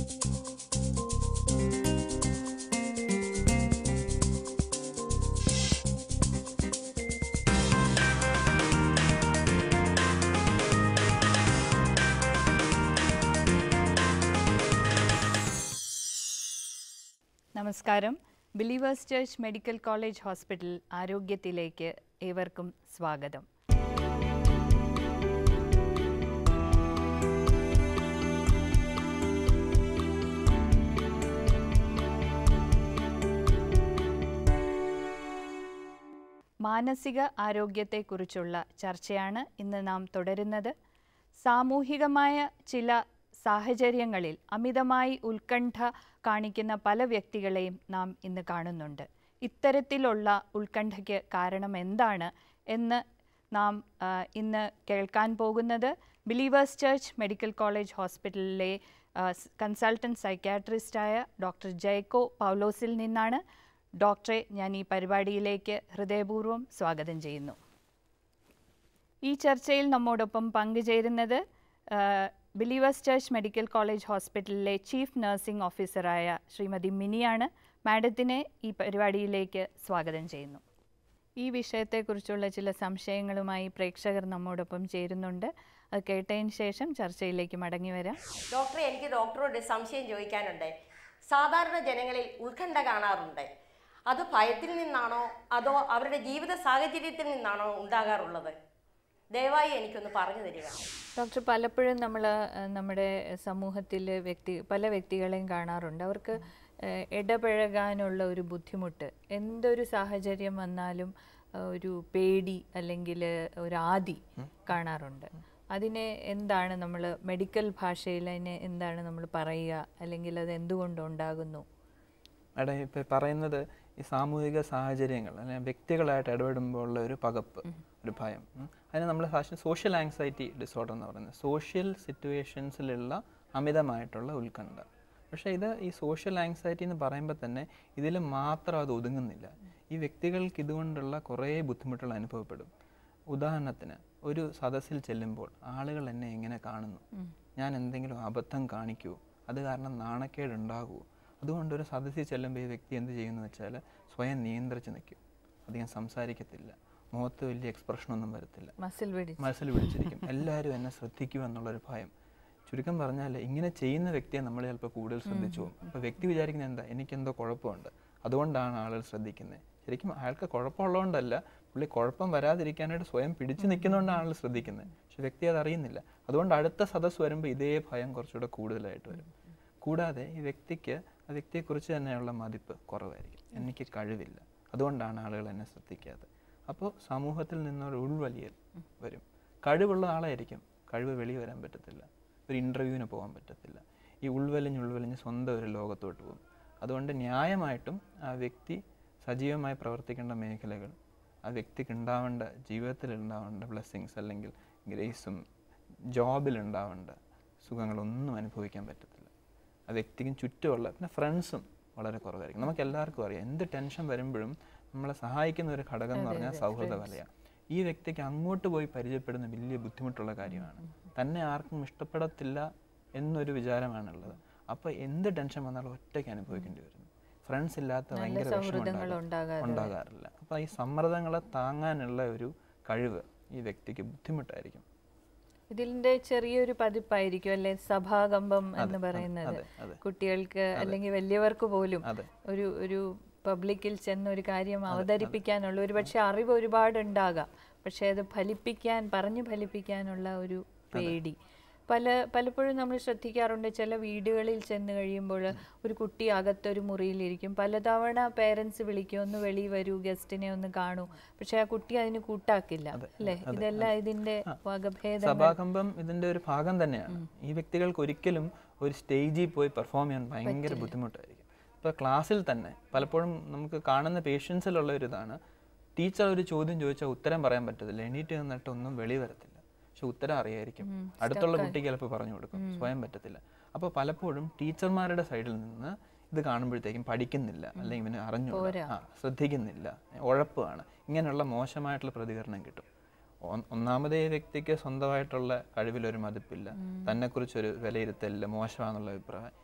നമസ്കാരം believers church medical college hospital ആരോഗ്യത്തിലേക്ക് ഏവർക്കും സ്വാഗതം മാനസിക ആരോഗ്യത്തെക്കുറിച്ചുള്ള ചർച്ചയാണ് ഇന്ന് നാം തുടരുന്നത് സാമൂഹികമായ ചില സാഹചര്യങ്ങളിൽ അമിതമായി ഉത്കണ്ഠ കാണിക്കുന്ന പല വ്യക്തികളെയും നാം ഇന്ന് കാണുന്നുണ്ട് ഇത്തരത്തിലുള്ള ഉത്കണ്ഠയ്ക്ക് കാരണം എന്താണ് എന്ന് നാം ആ, ഇന്ന് കേൾക്കാൻ പോകുന്നത് ബിലീവേഴ്സ് ചർച്ച് മെഡിക്കൽ കോളേജ് ഹോസ്പിറ്റലിലെ കൺസൾട്ടൻറ്റ് സൈക്യാട്രിസ്റ്റായ ഡോക്ടർ ജയക്കോ പൗലോസിൽ നിന്നാണ് ഡോക്ടറെ ഞാൻ ഈ പരിപാടിയിലേക്ക് ഹൃദയപൂർവ്വം സ്വാഗതം ചെയ്യുന്നു ഈ ചർച്ചയിൽ നമ്മോടൊപ്പം പങ്കുചേരുന്നത് ആ, ബിലീവേഴ്സ് ചർച്ച് മെഡിക്കൽ കോളേജ് ഹോസ്പിറ്റലിലെ ചീഫ് നഴ്സിംഗ് ഓഫീസറായ ശ്രീമതി മിനിയാണ് മാഡത്തിനെ ഈ പരിപാടിയിലേക്ക് സ്വാഗതം ചെയ്യുന്നു ഈ വിഷയത്തെക്കുറിച്ചുള്ള ചില സംശയങ്ങളുമായി പ്രേക്ഷകർ നമ്മോടൊപ്പം ചേരുന്നുണ്ട് അത് കേട്ടതിന് ശേഷം ചർച്ചയിലേക്ക് മടങ്ങി വരാം ഡോക്ടറെ എനിക്ക് ഡോക്ടറോട് സംശയം ചോദിക്കാനുണ്ട് സാധാരണ ജനങ്ങളിൽ ഉത്കണ്ഠ കാണാറുണ്ട് അത് ഭയത്തിൽ നിന്നാണോ അതോ അവരുടെ ജീവിത സാഹചര്യത്തിൽ നിന്നാണോ ഉണ്ടാകാറുള്ളത് ദയവായി എനിക്കൊന്ന് പറഞ്ഞു തരിക ഡോക്ടർ പലപ്പോഴും നമ്മൾ നമ്മുടെ സമൂഹത്തിൽ വ്യക്തി പല വ്യക്തികളെയും കാണാറുണ്ട് അവർക്ക് ഏഹ്, ഇടപഴകാനുള്ള ഒരു ബുദ്ധിമുട്ട് എന്തൊരു സാഹചര്യം വന്നാലും ഏഹ്, ഒരു പേടി അല്ലെങ്കിൽ ഒരു ആദി കാണാറുണ്ട് അതിനെ എന്താണ് നമ്മൾ മെഡിക്കൽ ഭാഷയിൽ അതിനെ എന്താണ് നമ്മൾ പറയുക അല്ലെങ്കിൽ അത് എന്തുകൊണ്ടുണ്ടാകുന്നു അവിടെ ഇപ്പം പറയുന്നത് ഈ സാമൂഹിക സാഹചര്യങ്ങൾ അല്ലെങ്കിൽ വ്യക്തികളായിട്ട് ഇടപെടുമ്പോൾ ഉള്ള ഒരു പകപ്പ് ഒരു ഭയം ഉം. അതിന് നമ്മൾ ഭാഷ സോഷ്യൽ ആങ്സൈറ്റി ഡിസോർഡർ എന്ന് പറയുന്നത് സോഷ്യൽ സിറ്റുവേഷൻസിലുള്ള അമിതമായിട്ടുള്ള ഉത്കണ്ഠ പക്ഷേ ഇത് ഈ സോഷ്യൽ ആങ്സൈറ്റി എന്ന് പറയുമ്പോൾ തന്നെ ഇതിൽ മാത്രം അത് ഒതുങ്ങുന്നില്ല ഈ വ്യക്തികൾക്ക് ഇതുകൊണ്ടുള്ള കുറേ ബുദ്ധിമുട്ടുകൾ അനുഭവപ്പെടും ഉദാഹരണത്തിന് ഒരു സദസ്സിൽ ചെല്ലുമ്പോൾ ആളുകൾ എന്നെ എങ്ങനെ കാണുന്നു ഞാൻ എന്തെങ്കിലും അബദ്ധം കാണിക്കുമോ അത് കാരണം നാണക്കേട് ഉണ്ടാകുമോ അതുകൊണ്ട് ഒരു സദസ്സിൽ ചെല്ലുമ്പോൾ ഈ വ്യക്തി എന്ത് ചെയ്യുമെന്ന് വെച്ചാൽ സ്വയം നിയന്ത്രിച്ച് നിൽക്കും അധികം സംസാരിക്കത്തില്ല മുഖത്ത് വലിയ എക്സ്പ്രഷനൊന്നും വരത്തില്ല മസിൽ വെടി മനസ്സിൽ പിടിച്ചിരിക്കും എല്ലാവരും എന്നെ ശ്രദ്ധിക്കും എന്നുള്ളൊരു ഭയം ചുരുക്കം പറഞ്ഞാൽ ഇങ്ങനെ ചെയ്യുന്ന വ്യക്തിയെ നമ്മൾ ചിലപ്പോൾ കൂടുതൽ ശ്രദ്ധിച്ചു പോകും അപ്പോൾ വ്യക്തി വിചാരിക്കുന്നത് എന്താ എനിക്കെന്തോ കുഴപ്പമുണ്ട് അതുകൊണ്ടാണ് ആളുകൾ ശ്രദ്ധിക്കുന്നത് ശരിക്കും അയാൾക്ക് കുഴപ്പമുള്ളതുകൊണ്ടല്ല പുള്ളി കുഴപ്പം വരാതിരിക്കാനായിട്ട് സ്വയം പിടിച്ചു നിൽക്കുന്നതുകൊണ്ടാണ് ആളുകൾ ശ്രദ്ധിക്കുന്നത് പക്ഷെ വ്യക്തി അത് അറിയുന്നില്ല അതുകൊണ്ട് അടുത്ത സദസ്സ് വരുമ്പോൾ ഇതേ ഭയം കുറച്ചുകൂടെ കൂടുതലായിട്ട് വരും കൂടാതെ ഈ വ്യക്തിക്ക് ആ വ്യക്തിയെക്കുറിച്ച് തന്നെയുള്ള മതിപ്പ് കുറവായിരിക്കും എനിക്ക് കഴിവില്ല അതുകൊണ്ടാണ് ആളുകൾ എന്നെ ശ്രദ്ധിക്കാത്തത് അപ്പോൾ സമൂഹത്തിൽ നിന്നൊരു ഉൾവലിയൽ വരും കഴിവുള്ള ആളായിരിക്കും കഴിവ് വെളി വരാൻ പറ്റത്തില്ല ഒരു ഇൻ്റർവ്യൂവിന് പോകാൻ പറ്റത്തില്ല ഈ ഉൾവലിഞ്ഞ് ഉൾവലിഞ്ഞ് സ്വന്തം ഒരു ലോകത്തോട്ട് പോകും അതുകൊണ്ട് ന്യായമായിട്ടും ആ വ്യക്തി സജീവമായി പ്രവർത്തിക്കേണ്ട മേഖലകൾ ആ വ്യക്തിക്ക് ഉണ്ടാവേണ്ട ജീവിതത്തിൽ ഉണ്ടാവേണ്ട ബ്ലെസ്സിങ്സ് അല്ലെങ്കിൽ ഗ്രേസും ജോബിൽ ഉണ്ടാവേണ്ട സുഖങ്ങളൊന്നും അനുഭവിക്കാൻ പറ്റത്തില്ല ആ വ്യക്തിക്കും ചുറ്റുമുള്ള പിന്നെ ഫ്രണ്ട്സും വളരെ കുറവായിരിക്കും നമുക്ക് എല്ലാവർക്കും അറിയാം എന്ത് ടെൻഷൻ വരുമ്പോഴും നമ്മളെ സഹായിക്കുന്ന ഒരു ഘടകം എന്ന് പറഞ്ഞാൽ സൗഹൃദ വലയാണ് ഈ വ്യക്തിക്ക് അങ്ങോട്ട് പോയി പരിചയപ്പെടുന്ന വലിയ ബുദ്ധിമുട്ടുള്ള കാര്യമാണ് തന്നെ ആർക്കും ഇഷ്ടപ്പെടത്തില്ല എന്നൊരു വിചാരമാണുള്ളത് അപ്പോൾ എന്ത് ടെൻഷൻ വന്നാലും ഒറ്റയ്ക്ക് അനുഭവിക്കേണ്ടി വരുന്നു ഫ്രണ്ട്സ് ഇല്ലാത്ത ഭയങ്കര വിഷമം സൗഹൃദങ്ങൾ ഉണ്ടാകും. ഉണ്ടാകാതെ ഉണ്ടാകാറില്ല അപ്പോൾ ഈ സമ്മർദ്ദങ്ങളെ താങ്ങാനുള്ള ഒരു കഴിവ് ഈ വ്യക്തിക്ക് ബുദ്ധിമുട്ടായിരിക്കും ഇതിന്റെ ചെറിയൊരു പതിപ്പായിരിക്കും അല്ലെ സഭാകമ്പം എന്ന് പറയുന്നത് അതെ, അതെ. കുട്ടികൾക്ക് അല്ലെങ്കിൽ വലിയവർക്ക് പോലും അതെ. ഒരു ഒരു പബ്ലിക്കിൽ ചെന്ന് ഒരു കാര്യം അവതരിപ്പിക്കാനുള്ള ഒരു പക്ഷെ അറിവ് ഒരുപാട് ഉണ്ടാകാം പക്ഷെ അത് ഫലിപ്പിക്കാൻ പറഞ്ഞു ഫലിപ്പിക്കാനുള്ള ഒരു പേടി പല പലപ്പോഴും നമ്മൾ ശ്രദ്ധിക്കാറുണ്ട് ചില വീടുകളിൽ ചെന്ന് കഴിയുമ്പോൾ ഒരു കുട്ടി അകത്തൊരു മുറിയിലിരിക്കും പലതവണ പേരൻസ് വിളിക്കും ഒന്ന് വെളി വരൂ ഗസ്റ്റിനെ ഒന്ന് കാണൂ പക്ഷെ ആ കുട്ടി അതിന് കൂട്ടാക്കില്ല അല്ലേ ഇതെല്ലാം ഇതിന്റെ വകഭേദം സഭാകമ്പം ഇതിന്റെ ഒരു ഭാഗം തന്നെയാണ് ഈ വ്യക്തികൾക്ക് ഒരിക്കലും ഒരു സ്റ്റേജിൽ പോയി പെർഫോം ചെയ്യാൻ ഭയങ്കര ബുദ്ധിമുട്ടായിരിക്കും ഇപ്പോൾ ക്ലാസ്സിൽ തന്നെ പലപ്പോഴും നമുക്ക് കാണുന്ന പേഷ്യൻസിലുള്ള ഒരു ഇതാണ് ടീച്ചർ ഒരു ചോദ്യം ചോദിച്ചാൽ ഉത്തരം പറയാൻ പറ്റത്തില്ല എണീറ്റ് നിന്നിട്ട് ഒന്നും വെളി വരത്തില്ല പക്ഷെ ഉത്തരം അറിയായിരിക്കും അടുത്തുള്ള കുട്ടിക്ക് ചിലപ്പോൾ പറഞ്ഞു കൊടുക്കും സ്വയം പറ്റത്തില്ല അപ്പോൾ പലപ്പോഴും ടീച്ചർമാരുടെ സൈഡിൽ നിന്ന് ഇത് കാണുമ്പോഴത്തേക്കും പഠിക്കുന്നില്ല അല്ലെങ്കിൽ ഇവന് അറിഞ്ഞു ആ ശ്രദ്ധിക്കുന്നില്ല ഉഴപ്പാണ് ഇങ്ങനെയുള്ള മോശമായിട്ടുള്ള പ്രതികരണം കിട്ടും ഒ- ഒന്നാമതേ ഈ വ്യക്തിക്ക് സ്വന്തമായിട്ടുള്ള കഴിവിലൊരു മതിപ്പില്ല തന്നെക്കുറിച്ചൊരു വിലയിരുത്തലില്ല മോശമാണെന്നുള്ള അഭിപ്രായം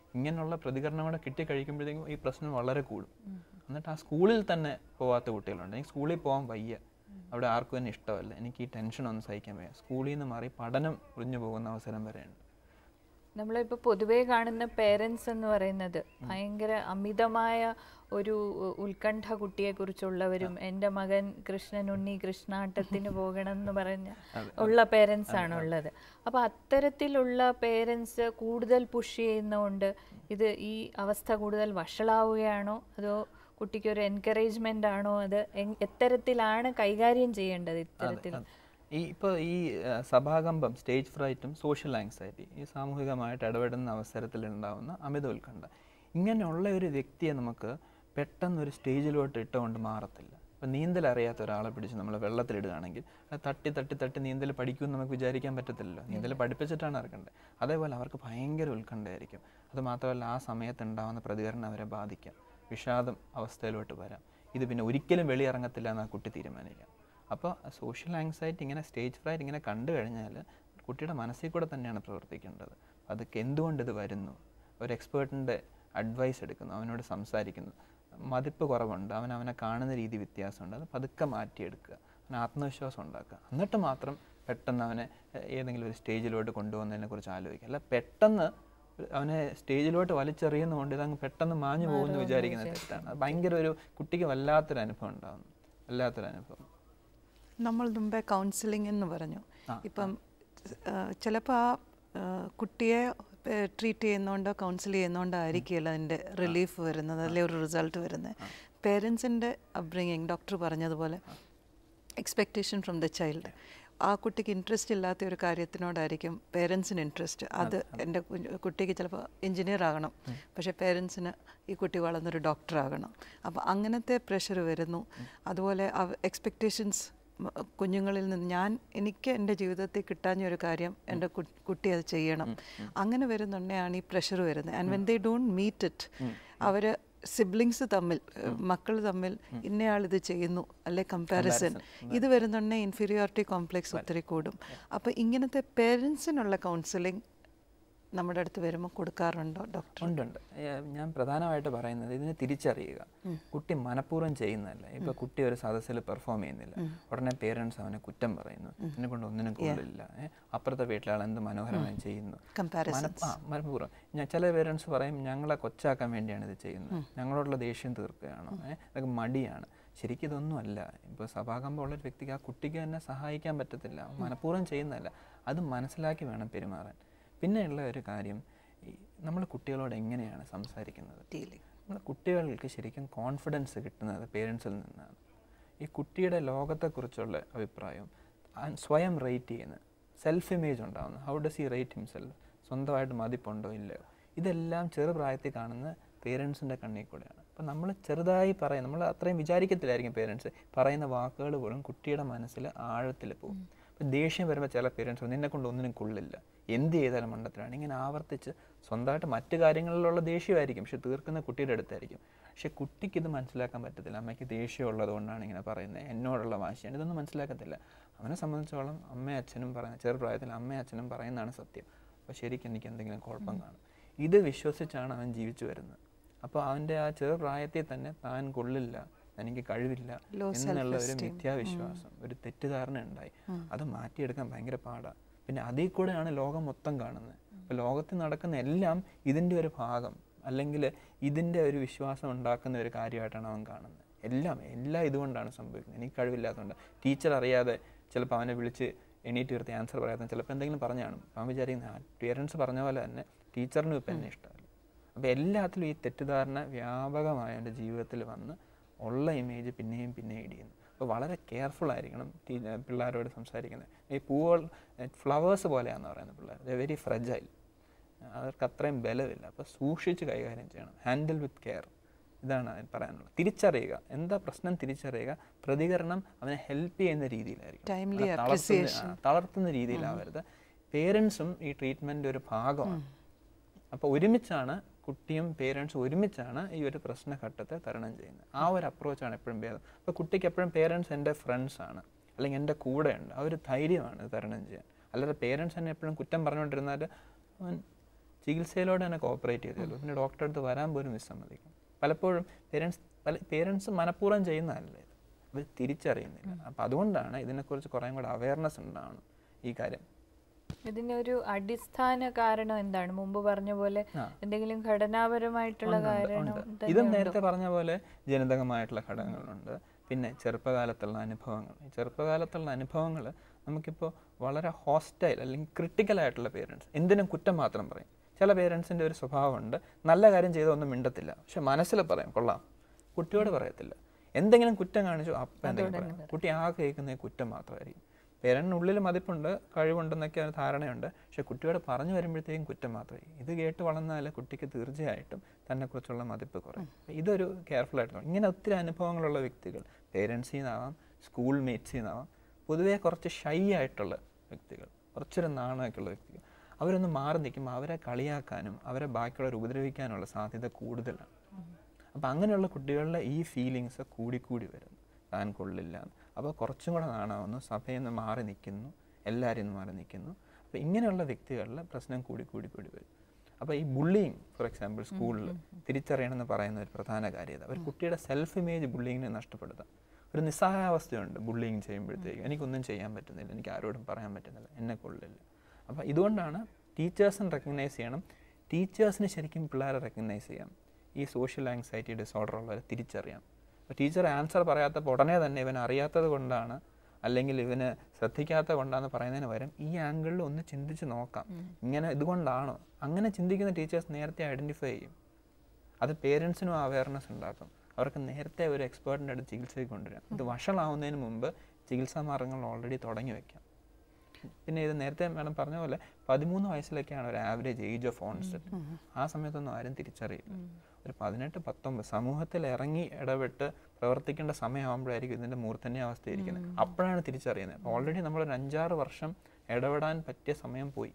ഇങ്ങനെയുള്ള പ്രതികരണം കൂടെ കിട്ടി കഴിക്കുമ്പോഴത്തേക്കും ഈ പ്രശ്നം വളരെ കൂടും എന്നിട്ട് ആ സ്കൂളിൽ തന്നെ പോവാത്ത കുട്ടികളുണ്ട് എനിക്ക് സ്കൂളിൽ പോകാൻ വയ്യ അവിടെ ആർക്കും തന്നെ ഇഷ്ടമല്ല എനിക്ക് ഈ ടെൻഷൻ ഒന്നും സഹിക്കാൻ വയ്യ സ്കൂളിൽ നിന്ന് മാറി പഠനം ഒഴിഞ്ഞു പോകുന്ന അവസരം വരെയുണ്ട് നമ്മളിപ്പോൾ പൊതുവേ കാണുന്ന പേരൻസ് എന്ന് പറയുന്നത് ഭയങ്കര അമിതമായ ഒരു ഉ- ഉത്കണ്ഠ കുട്ടിയെക്കുറിച്ചുള്ളവരും എൻ്റെ മകൻ കൃഷ്ണനുണ്ണി കൃഷ്ണാട്ടത്തിന് പോകണം എന്ന് പറഞ്ഞ ഉള്ള പേരൻസ് ആണ് ഉള്ളത് അപ്പോൾ അത്തരത്തിലുള്ള പേരൻസ് കൂടുതൽ പുഷ് ചെയ്യുന്നതുകൊണ്ട് ഇത് ഈ അവസ്ഥ കൂടുതൽ വഷളാവുകയാണോ അതോ കുട്ടിക്ക് ഒരു എൻകറേജ്മെൻ്റ് ആണോ അത് എങ്- എത്തരത്തിലാണ് കൈകാര്യം ചെയ്യേണ്ടത് ഇത്തരത്തിൽ ഈ ഇപ്പോൾ ഈ ആ, സഭാകമ്പം സ്റ്റേജ് ഫ്രൈറ്റും സോഷ്യൽ ആങ്സൈറ്റി ഈ സാമൂഹികമായിട്ട് ഇടപെടുന്ന അവസരത്തിൽ ഉണ്ടാകുന്ന അമിത ഉത്കണ്ഠ ഇങ്ങനെയുള്ള ഒരു വ്യക്തിയെ നമുക്ക് പെട്ടെന്ന് ഒരു സ്റ്റേജിലോട്ട് ഇട്ടുകൊണ്ട് മാറത്തില്ല ഇപ്പം നീന്തൽ അറിയാത്ത ഒരാളെ പിടിച്ച് നമ്മൾ വെള്ളത്തിലിടുകയാണെങ്കിൽ അത് തട്ടി തട്ടി തട്ടി നീന്തൽ പഠിക്കുമെന്ന് നമുക്ക് വിചാരിക്കാൻ പറ്റത്തില്ലല്ലോ നീന്തൽ പഠിപ്പിച്ചിട്ടാണ് ഇറക്കേണ്ടത് അതേപോലെ അവർക്ക് ഭയങ്കര ഉത്കണ്ഠയായിരിക്കും അത് മാത്രമല്ല ആ സമയത്ത് ഉണ്ടാകുന്ന പ്രതികരണം അവരെ ബാധിക്കാം വിഷാദം അവസ്ഥയിലോട്ട് വരാം ഇത് പിന്നെ ഒരിക്കലും വെളിയിറങ്ങത്തില്ല എന്ന് ആ കുട്ടി തീരുമാനിക്കാം അപ്പോൾ സോഷ്യൽ ആങ്സൈറ്റി ഇങ്ങനെ സ്റ്റേജ് ഫ്രൈറ്റ് ഇങ്ങനെ കണ്ടു കഴിഞ്ഞാൽ കുട്ടിയുടെ മനസ്സിൽ കൂടെ തന്നെയാണ് പ്രവർത്തിക്കേണ്ടത് അതൊക്കെ എന്തുകൊണ്ട് ഇത് വരുന്നു ഒരു എക്സ്പേർട്ടിൻ്റെ അഡ്വൈസ് എടുക്കുന്നു അവനോട് സംസാരിക്കുന്നു മതിപ്പ് കുറവുണ്ട് അവൻ അവനെ കാണുന്ന രീതി വ്യത്യാസമുണ്ട് അത് പതുക്കെ മാറ്റിയെടുക്കുക അവന് ആത്മവിശ്വാസം ഉണ്ടാക്കുക എന്നിട്ട് മാത്രം പെട്ടെന്ന് അവനെ എ- ഏതെങ്കിലും ഒരു സ്റ്റേജിലോട്ട് കൊണ്ടുപോകുന്നതിനെ കുറിച്ച് ആലോചിക്കുക അല്ല പെട്ടെന്ന് അവനെ സ്റ്റേജിലോട്ട് വലിച്ചെറിയുന്നതുകൊണ്ട് ഇതങ്ങ് പെട്ടെന്ന് മാഞ്ഞു പോകുമെന്ന് വിചാരിക്കുന്നത് തെറ്റാണ് അത് ഭയങ്കര ഒരു കുട്ടിക്ക് വല്ലാത്തൊരു അനുഭവം ഉണ്ടാകുന്നു വല്ലാത്തൊരു അനുഭവം നമ്മൾ മുമ്പേ കൗൺസിലിംഗ് എന്ന് പറഞ്ഞു ഇപ്പം ചിലപ്പോൾ ആ ആ, കുട്ടിയെ ട്രീറ്റ് ചെയ്യുന്നതുകൊണ്ടോ കൗൺസിൽ ചെയ്യുന്നതുകൊണ്ടോ ആയിരിക്കില്ല അതിൻ്റെ റിലീഫ് വരുന്നത് അല്ലെങ്കിൽ ഒരു റിസൾട്ട് വരുന്നത് പേരൻസിൻ്റെ അപ്ബ്രിങ്ങിങ് ഡോക്ടർ പറഞ്ഞതുപോലെ എക്സ്പെക്റ്റേഷൻ ഫ്രം ദ ചൈൽഡ് ആ കുട്ടിക്ക് ഇൻട്രസ്റ്റ് ഇല്ലാത്ത ഒരു കാര്യത്തിനോടായിരിക്കും പേരൻസിന് ഇൻട്രസ്റ്റ് അത് എൻ്റെ കുഞ്ഞ് കുട്ടിക്ക് ചിലപ്പോൾ എഞ്ചിനീയർ ആകണം പക്ഷേ പേരൻസിന് ഈ കുട്ടി വളർന്നൊരു ഡോക്ടർ ആകണം അപ്പോൾ അങ്ങനത്തെ പ്രഷർ വരുന്നു അതുപോലെ എക്സ്പെക്റ്റേഷൻസ് കുഞ്ഞുങ്ങളിൽ നിന്ന് ഞാൻ എനിക്ക് എൻ്റെ ജീവിതത്തിൽ കിട്ടാഞ്ഞ ഒരു കാര്യം എൻ്റെ കു- കുട്ടി അത് ചെയ്യണം അങ്ങനെ വരുന്നുണ്ടെയാണ് ഈ പ്രഷർ വരുന്നത് and when they don't meet it അവർ സിബ്ലിങ്സ് തമ്മിൽ മക്കൾ തമ്മിൽ ഇന്നയാൾ ഇത് ചെയ്യുന്നു അല്ലെ കമ്പാരിസൺ ഇത് വരുന്നുണ്ടെ ഇൻഫീരിയോറിറ്റി കോംപ്ലക്സ് ഒത്തിരി കൂടും അപ്പോൾ ഇങ്ങനത്തെ പേരൻസിനുള്ള കൗൺസിലിംഗ് നമ്മുടെ അടുത്ത് വരുമ്പോൾ കൊടുക്കാറുണ്ടോ ഡോക്ടർ ഉണ്ട് ഉണ്ട് ഏ, ഞാൻ പ്രധാനമായിട്ട് പറയുന്നത് ഇതിനെ തിരിച്ചറിയുക കുട്ടി മനഃപൂർവ്വം ചെയ്യുന്നതല്ല ഇപ്പൊ കുട്ടി ഒരു സദസ്സിൽ പെർഫോം ചെയ്യുന്നില്ല ഉടനെ പേരൻസ് അവനെ കുറ്റം പറയുന്നു എന്നെ കൊണ്ട് ഒന്നിനും കൊള്ളില്ല ഏ, അപ്പുറത്തെ വീട്ടിലെ ആൾ എന്ത് മനോഹരമായി ചെയ്യുന്നു Comparisons. മനഃ- ആ, മനഃപൂർവ്വം ഞാൻ ചില പേരൻസ് പറയും ഞങ്ങളെ കൊച്ചാക്കാൻ വേണ്ടിയാണ് ഇത് ചെയ്യുന്നത് ഞങ്ങളോടുള്ള ദേഷ്യം തീർക്കുകയാണോ ഏഹ് അതൊക്കെ മടിയാണ് ശരിക്കും ഇതൊന്നും അല്ല ഇപ്പോൾ സഭാകമ്പമുള്ള ഒരു വ്യക്തിക്ക് ആ കുട്ടിക്ക് തന്നെ സഹായിക്കാൻ പറ്റത്തില്ല അവൻ മനഃപൂർവ്വം ചെയ്യുന്നതല്ല അത് മനസ്സിലാക്കി വേണം പെരുമാറാൻ പിന്നെയുള്ള ഒരു കാര്യം നമ്മൾ കുട്ടികളോട് എങ്ങനെയാണ് സംസാരിക്കുന്നത് ഡീലിംഗ് നമ്മൾ കുട്ടികൾക്ക് ശരിക്കും കോൺഫിഡൻസ് കിട്ടുന്നത് പേരൻസിൽ നിന്നാണ് ഈ കുട്ടിയുടെ ലോകത്തെക്കുറിച്ചുള്ള അഭിപ്രായം ആ സ്വയം റേറ്റ് ചെയ്യുന്നത് സെൽഫ് ഇമേജ് ഉണ്ടാകുന്നു how does he rate himself സ്വന്തമായിട്ട് മതിപ്പുണ്ടോ ഇല്ലയോ ഇതെല്ലാം ചെറുപ്രായത്തിൽ കാണുന്ന പേരൻസിൻ്റെ കണ്ണിൽ കൂടെയാണ് അപ്പം നമ്മൾ ചെറുതായി പറയും നമ്മൾ അത്രയും വിചാരിക്കത്തില്ലായിരിക്കും പേരൻസ് പറയുന്ന വാക്കുകൾ പോലും കുട്ടിയുടെ മനസ്സിൽ ആഴത്തിൽ പോകും അപ്പം ദേഷ്യം വരുമ്പോൾ ചില പേരൻസ് നിന്നെ കൊണ്ട് ഒന്നിനും കൊള്ളില്ല എന്ത് ചെയ്താലും മണ്ടത്തിലാണ് ഇങ്ങനെ ആവർത്തിച്ച് സ്വന്തമായിട്ട് മറ്റു കാര്യങ്ങളിലുള്ള ദേഷ്യമായിരിക്കും പക്ഷെ തീർക്കുന്ന കുട്ടിയുടെ അടുത്തായിരിക്കും പക്ഷെ കുട്ടിക്ക് ഇത് മനസ്സിലാക്കാൻ പറ്റത്തില്ല അമ്മയ്ക്ക് ദേഷ്യം ഉള്ളത് കൊണ്ടാണ് ഇങ്ങനെ പറയുന്നത് എന്നോടുള്ള വാശിയാണ് ഇതൊന്നും മനസ്സിലാക്കത്തില്ല അവനെ സംബന്ധിച്ചോളം അമ്മയും അച്ഛനും പറയുന്ന ചെറുപ്രായത്തിൽ അമ്മയും അച്ഛനും പറയുന്നതാണ് സത്യം അപ്പോൾ ശരിക്കും എനിക്ക് എന്തെങ്കിലും കുഴപ്പം കാണും ഇത് വിശ്വസിച്ചാണ് അവൻ ജീവിച്ചു വരുന്നത് അപ്പോൾ അവൻ്റെ ആ ചെറുപ്രായത്തിൽ തന്നെ താൻ കൊള്ളില്ല എനിക്ക് കഴിവില്ല Low എന്നുള്ള ഒരു self-esteem. മിഥ്യാവിശ്വാസം ഒരു തെറ്റിദ്ധാരണ ഉണ്ടായി അത് മാറ്റിയെടുക്കാൻ ഭയങ്കര പാടാണ് പിന്നെ അതിൽ കൂടെയാണ് ലോകം മൊത്തം കാണുന്നത് അപ്പോൾ ലോകത്തിൽ നടക്കുന്ന എല്ലാം ഇതിൻ്റെ ഒരു ഭാഗം അല്ലെങ്കിൽ ഇതിൻ്റെ ഒരു വിശ്വാസം ഉണ്ടാക്കുന്ന ഒരു കാര്യമായിട്ടാണ് അവൻ കാണുന്നത് എല്ലാം എല്ലാം ഇതുകൊണ്ടാണ് സംഭവിക്കുന്നത് എനിക്ക് കഴിവില്ലാത്തതുകൊണ്ട് ടീച്ചർ അറിയാതെ ചിലപ്പോൾ അവനെ വിളിച്ച് എണീറ്റ് നിർത്തി ആൻസർ പറയാത്ത ചിലപ്പോൾ എന്തെങ്കിലും പറഞ്ഞു കാണും അവൻ വിചാരിക്കുന്ന പേരൻസ് പറഞ്ഞ പോലെ തന്നെ ടീച്ചറിനും ഇപ്പം എന്നെ ഇഷ്ടമല്ല അപ്പോൾ എല്ലാത്തിലും ഈ തെറ്റിദ്ധാരണ വ്യാപകമായ എൻ്റെ ജീവിതത്തിൽ വന്ന് ഉള്ള ഇമേജ് പിന്നെയും പിന്നെയും ഇടിയുന്നു അപ്പോൾ വളരെ കെയർഫുൾ ആയിരിക്കണം ടീ- പിള്ളേരോട് സംസാരിക്കുന്നത് ഈ പൂവുകൾ ഫ്ലവേഴ്സ് പോലെയാണെന്ന് പറയുന്നത് പിള്ളേർ ദ വെരി ഫ്രജൈൽ അവർക്ക് അത്രയും ബലമില്ല അപ്പോൾ സൂക്ഷിച്ച് കൈകാര്യം ചെയ്യണം ഹാൻഡിൽ വിത്ത് കെയർ ഇതാണ് അതിന് പറയാനുള്ളത് തിരിച്ചറിയുക എന്താ പ്രശ്നം തിരിച്ചറിയുക പ്രതികരണം അവനെ ഹെൽപ്പ് ചെയ്യുന്ന രീതിയിലായിരിക്കും Timely അല്ല, തളർത്തുന്ന- appreciation. ആ, തളർത്തുന്ന രീതിയിലാവരുത് പേരൻസും ഈ ട്രീറ്റ്മെൻ്റ് ഒരു ഭാഗമാണ് അപ്പോൾ ഒരുമിച്ചാണ് കുട്ടിയും പേരൻസും ഒരുമിച്ചാണ് ഈ ഒരു പ്രശ്നഘട്ടത്തെ തരണം ചെയ്യുന്നത് ആ ഒരു അപ്രോച്ചാണ് എപ്പോഴും ഭേദം അപ്പോൾ കുട്ടിക്ക് എപ്പോഴും പേരൻസ് എൻ്റെ ഫ്രണ്ട്സ് ആണ് അല്ലെങ്കിൽ എൻ്റെ കൂടെയുണ്ട് ആ ഒരു ധൈര്യമാണ് ഇത് തരണം ചെയ്യാൻ അല്ലാതെ പേരൻസ് തന്നെ എപ്പോഴും കുറ്റം പറഞ്ഞുകൊണ്ടിരുന്നാൽ അവൻ ചികിത്സയിലൂടെ തന്നെ കോപ്പറേറ്റ് ചെയ്തേയുള്ളൂ പിന്നെ ഡോക്ടറെ അടുത്ത് വരാൻ പോലും വിസമ്മതിക്കും പലപ്പോഴും പേരൻസ് പല പേരൻസ് മനഃപൂർവ്വം ചെയ്യുന്നതല്ല ഇത് അവർ തിരിച്ചറിയുന്നില്ല അപ്പം അതുകൊണ്ടാണ് ഇതിനെക്കുറിച്ച് കുറേ കൂടെ അവയർനെസ് ഉണ്ടാവണം ഈ കാര്യം ഇതിനൊരു അടിസ്ഥാന കാരണം എന്താണ് മുമ്പ് പറഞ്ഞ പോലെ ആ. എന്തെങ്കിലും ഘടനാപരമായിട്ടുള്ള ഉണ്ട്, ഉണ്ട്, കാരണം ഉണ്ട്. തന്നെ ഇതും ഉണ്ടോ? നേരത്തെ പറഞ്ഞ പോലെ ജനിതകമായിട്ടുള്ള ഘടകങ്ങളുണ്ട് പിന്നെ ചെറുപ്പകാലത്തുള്ള അനുഭവങ്ങൾ ഈ ചെറുപ്പകാലത്തുള്ള അനുഭവങ്ങൾ നമുക്കിപ്പോൾ വളരെ ഹോസ്റ്റൈൽ അല്ലെങ്കിൽ ക്രിട്ടിക്കൽ ആയിട്ടുള്ള പേരൻസ് എന്തിനും കുറ്റം മാത്രം പറയും ചില പേരൻസിൻ്റെ ഒരു സ്വഭാവമുണ്ട് നല്ല കാര്യം ചെയ്താൽ ഒന്നും മിണ്ടത്തില്ല പക്ഷെ മനസ്സിൽ പറയും കൊള്ളാം കുട്ടിയോട് പറയത്തില്ല എന്തെങ്കിലും കുറ്റം കാണിച്ചു അപ്പം എന്തെങ്കിലും പറയാം കുട്ടി ആ കേൾക്കുന്ന കുറ്റം മാത്രമായിരിക്കും പേരൻറ്റിനുള്ളിൽ മതിപ്പുണ്ട് കഴിവുണ്ടെന്നൊക്കെ ഒരു ധാരണയുണ്ട് പക്ഷെ കുട്ടിയോട് പറഞ്ഞു വരുമ്പോഴത്തേക്കും കുറ്റം മാത്രമേ ഇത് കേട്ട് വളർന്നാൽ കുട്ടിക്ക് തീർച്ചയായിട്ടും തന്നെക്കുറിച്ചുള്ള മതിപ്പ് കുറയും ഇതൊരു കെയർഫുൾ ആയിട്ട് ഇങ്ങനെ ഒത്തിരി അനുഭവങ്ങളുള്ള വ്യക്തികൾ പേരൻസിൽ നിന്നാവാം സ്കൂൾ മേറ്റ്സിൽ നിന്നാവാം പൊതുവേ കുറച്ച് ഷൈ ആയിട്ടുള്ള വ്യക്തികൾ കുറച്ചൊരു നാണമൊക്കെയുള്ള വ്യക്തികൾ അവരൊന്ന് മാറി നിൽക്കുമ്പോൾ അവരെ കളിയാക്കാനും അവരെ ബാക്കിയുള്ളവർ ഉപദ്രവിക്കാനുള്ള സാധ്യത കൂടുതലാണ് അപ്പോൾ അങ്ങനെയുള്ള കുട്ടികളുടെ ഈ ഫീലിങ്സ് കൂടിക്കൂടി വരുന്നു താൻ കൊള്ളില്ല അപ്പോൾ കുറച്ചും കൂടെ നാണാവുന്നു സഭയിൽ നിന്ന് മാറി നിൽക്കുന്നു എല്ലാവരും നിന്ന് മാറി നിൽക്കുന്നു അപ്പോൾ ഇങ്ങനെയുള്ള വ്യക്തികളിൽ പ്രശ്നം കൂടി കൂടി കൂടി വരും അപ്പോൾ ഈ ബുള്ളിങ് ഫോർ എക്സാമ്പിൾ സ്കൂളിൽ തിരിച്ചറിയണമെന്ന് പറയുന്ന ഒരു പ്രധാന കാര്യത ഒരു കുട്ടിയുടെ സെൽഫ് ഇമേജ് ബുള്ളിങ്ങിനെ നഷ്ടപ്പെടുത്താം ഒരു നിസ്സഹായാവസ്ഥയുണ്ട് ബുള്ളിങ് ചെയ്യുമ്പോഴത്തേക്കും എനിക്കൊന്നും ചെയ്യാൻ പറ്റുന്നില്ല എനിക്ക് ആരോടും പറയാൻ പറ്റുന്നില്ല എന്നെ കൊള്ളില്ല അപ്പോൾ ഇതുകൊണ്ടാണ് ടീച്ചേഴ്സിന് റെക്കഗ്നൈസ് ചെയ്യണം ടീച്ചേഴ്സിന് ശരിക്കും പിള്ളേരെ റെക്കഗ്നൈസ് ചെയ്യാം ഈ സോഷ്യൽ ആങ്സൈറ്റി ഡിസോർഡർ ഉള്ളവരെ തിരിച്ചറിയാം അപ്പോൾ ടീച്ചർ ആൻസർ പറയാത്തപ്പോൾ ഉടനെ തന്നെ ഇവൻ അറിയാത്തത് കൊണ്ടാണ് അല്ലെങ്കിൽ ഇവന് ശ്രദ്ധിക്കാത്ത കൊണ്ടാന്ന് പറയുന്നതിന് പകരം ഈ ആംഗിളിൽ ഒന്ന് ചിന്തിച്ച് നോക്കാം ഇങ്ങനെ ഇതുകൊണ്ടാണോ അങ്ങനെ ചിന്തിക്കുന്ന ടീച്ചേഴ്സ് നേരത്തെ ഐഡൻറ്റിഫൈ ചെയ്യും അത് പേരൻസിനും അവയർനെസ് ഉണ്ടാക്കും അവർക്ക് നേരത്തെ ഒരു എക്സ്പേർട്ടിൻ്റെ അടുത്ത് ചികിത്സയ്ക്ക് കൊണ്ടുവരാം ഇത് വഷളാവുന്നതിന് മുമ്പ് ചികിത്സാ മാർഗങ്ങൾ ഓൾറെഡി തുടങ്ങി വെക്കാം പിന്നെ ഇത് നേരത്തെ മാഡം പറഞ്ഞ പോലെ പതിമൂന്ന് വയസ്സിലൊക്കെയാണ് ഒരു ആവറേജ് ഏജ് ഓഫ് ഓൺസെറ്റ് ആ സമയത്തൊന്നും ആരും തിരിച്ചറിയില്ല ഒരു പതിനെട്ട് പത്തൊമ്പത് സമൂഹത്തിൽ ഇറങ്ങി ഇടപെട്ട് പ്രവർത്തിക്കേണ്ട സമയമാകുമ്പോഴായിരിക്കും ഇതിൻ്റെ മൂർധന്യാവസ്ഥ ഇരിക്കുന്നത് അപ്പോഴാണ് തിരിച്ചറിയുന്നത് അപ്പോൾ ഓൾറെഡി നമ്മളൊരു അഞ്ചാറ് വർഷം ഇടപെടാൻ പറ്റിയ സമയം പോയി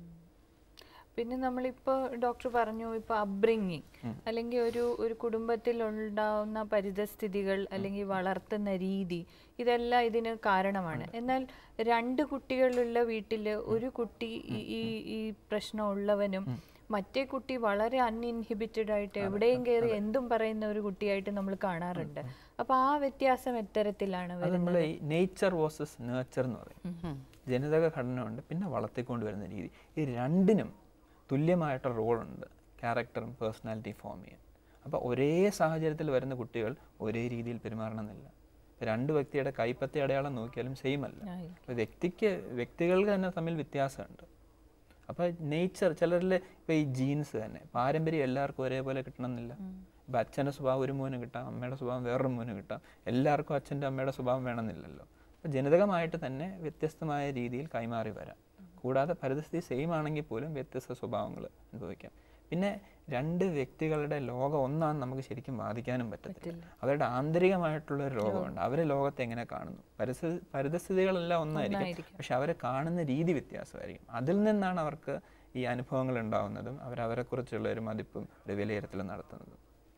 പിന്നെ നമ്മളിപ്പോൾ ഡോക്ടർ പറഞ്ഞു ഇപ്പോൾ അബ്രിങ്ങിങ് അല്ലെങ്കിൽ ഒരു ഒരു കുടുംബത്തിൽ ഉണ്ടാവുന്ന പരിതസ്ഥിതികൾ അല്ലെങ്കിൽ വളർത്തുന്ന രീതി ഇതെല്ലാം ഇതിന് കാരണമാണ് എന്നാൽ രണ്ട് കുട്ടികളുള്ള വീട്ടിൽ ഒരു കുട്ടി ഈ- ഈ ഈ പ്രശ്നമുള്ളവനും മറ്റേ കുട്ടി വളരെ അൺഇൻഹിബിറ്റഡ് ആയിട്ട് എവിടെയും കയറി എന്തും പറയുന്ന ഒരു കുട്ടിയായിട്ട് നമ്മൾ കാണാറുണ്ട് അപ്പോൾ ആ വ്യത്യാസം എത്തരത്തിലാണ് അത് വരുന്നത് നമ്മൾ ഈ നേച്ചർ വേഴ്സസ് നേച്ചർ എന്ന് പറയും ജനിതക ഘടനയുണ്ട് പിന്നെ വളർത്തിക്കൊണ്ട് വരുന്ന രീതി ഈ രണ്ടിനും തുല്യമായിട്ടുള്ള റോളുണ്ട് ക്യാരക്ടറും പേഴ്സണാലിറ്റി ഫോം ചെയ്യാൻ അപ്പോൾ ഒരേ സാഹചര്യത്തിൽ വരുന്ന കുട്ടികൾ ഒരേ രീതിയിൽ പെരുമാറണമെന്നില്ല ഇപ്പൊ രണ്ട് വ്യക്തിയുടെ കൈപ്പത്തി അടയാളം നോക്കിയാലും സെയിം അല്ല അപ്പോൾ വ്യക്തിക്ക് വ്യക്തികൾക്ക് തന്നെ തമ്മിൽ വ്യത്യാസമുണ്ട് അപ്പോൾ നേച്ചർ ചിലരിൽ ഇപ്പോൾ ഈ ജീൻസ് തന്നെ പാരമ്പര്യം എല്ലാവർക്കും ഒരേപോലെ കിട്ടണമെന്നില്ല ഇപ്പം അച്ഛൻ്റെ സ്വഭാവം ഒരു മോന് കിട്ടാം അമ്മയുടെ സ്വഭാവം വേറൊരു മോന് കിട്ടാം എല്ലാവർക്കും അച്ഛൻ്റെ അമ്മയുടെ സ്വഭാവം വേണമെന്നില്ലല്ലോ അപ്പോൾ ജനിതകമായിട്ട് തന്നെ വ്യത്യസ്തമായ രീതിയിൽ കൈമാറി വരാം കൂടാതെ പരിസ്ഥിതി സെയിം ആണെങ്കിൽ പോലും വ്യത്യസ്ത സ്വഭാവങ്ങൾ അനുഭവിക്കാം പിന്നെ രണ്ട് വ്യക്തികളുടെ ലോകം ഒന്നാണെന്ന് നമുക്ക് ശരിക്കും വാദിക്കാനും പറ്റത്തില്ല അവരുടെ ആന്തരികമായിട്ടുള്ള ഒരു ലോകമുണ്ട് അവർ ലോകത്തെ എങ്ങനെ കാണുന്നു പരിസ്ഥിതി പരിസ്ഥിതികളെല്ലാം ഒന്നായിരിക്കും പക്ഷെ അവരെ കാണുന്ന രീതി വ്യത്യാസമായിരിക്കും അതിൽ നിന്നാണ് അവർക്ക് ഈ അനുഭവങ്ങൾ ഉണ്ടാവുന്നതും അവരവരെക്കുറിച്ചുള്ള ഒരു മതിപ്പും ഒരു വിലയിരുത്തലും നടത്തുന്നതും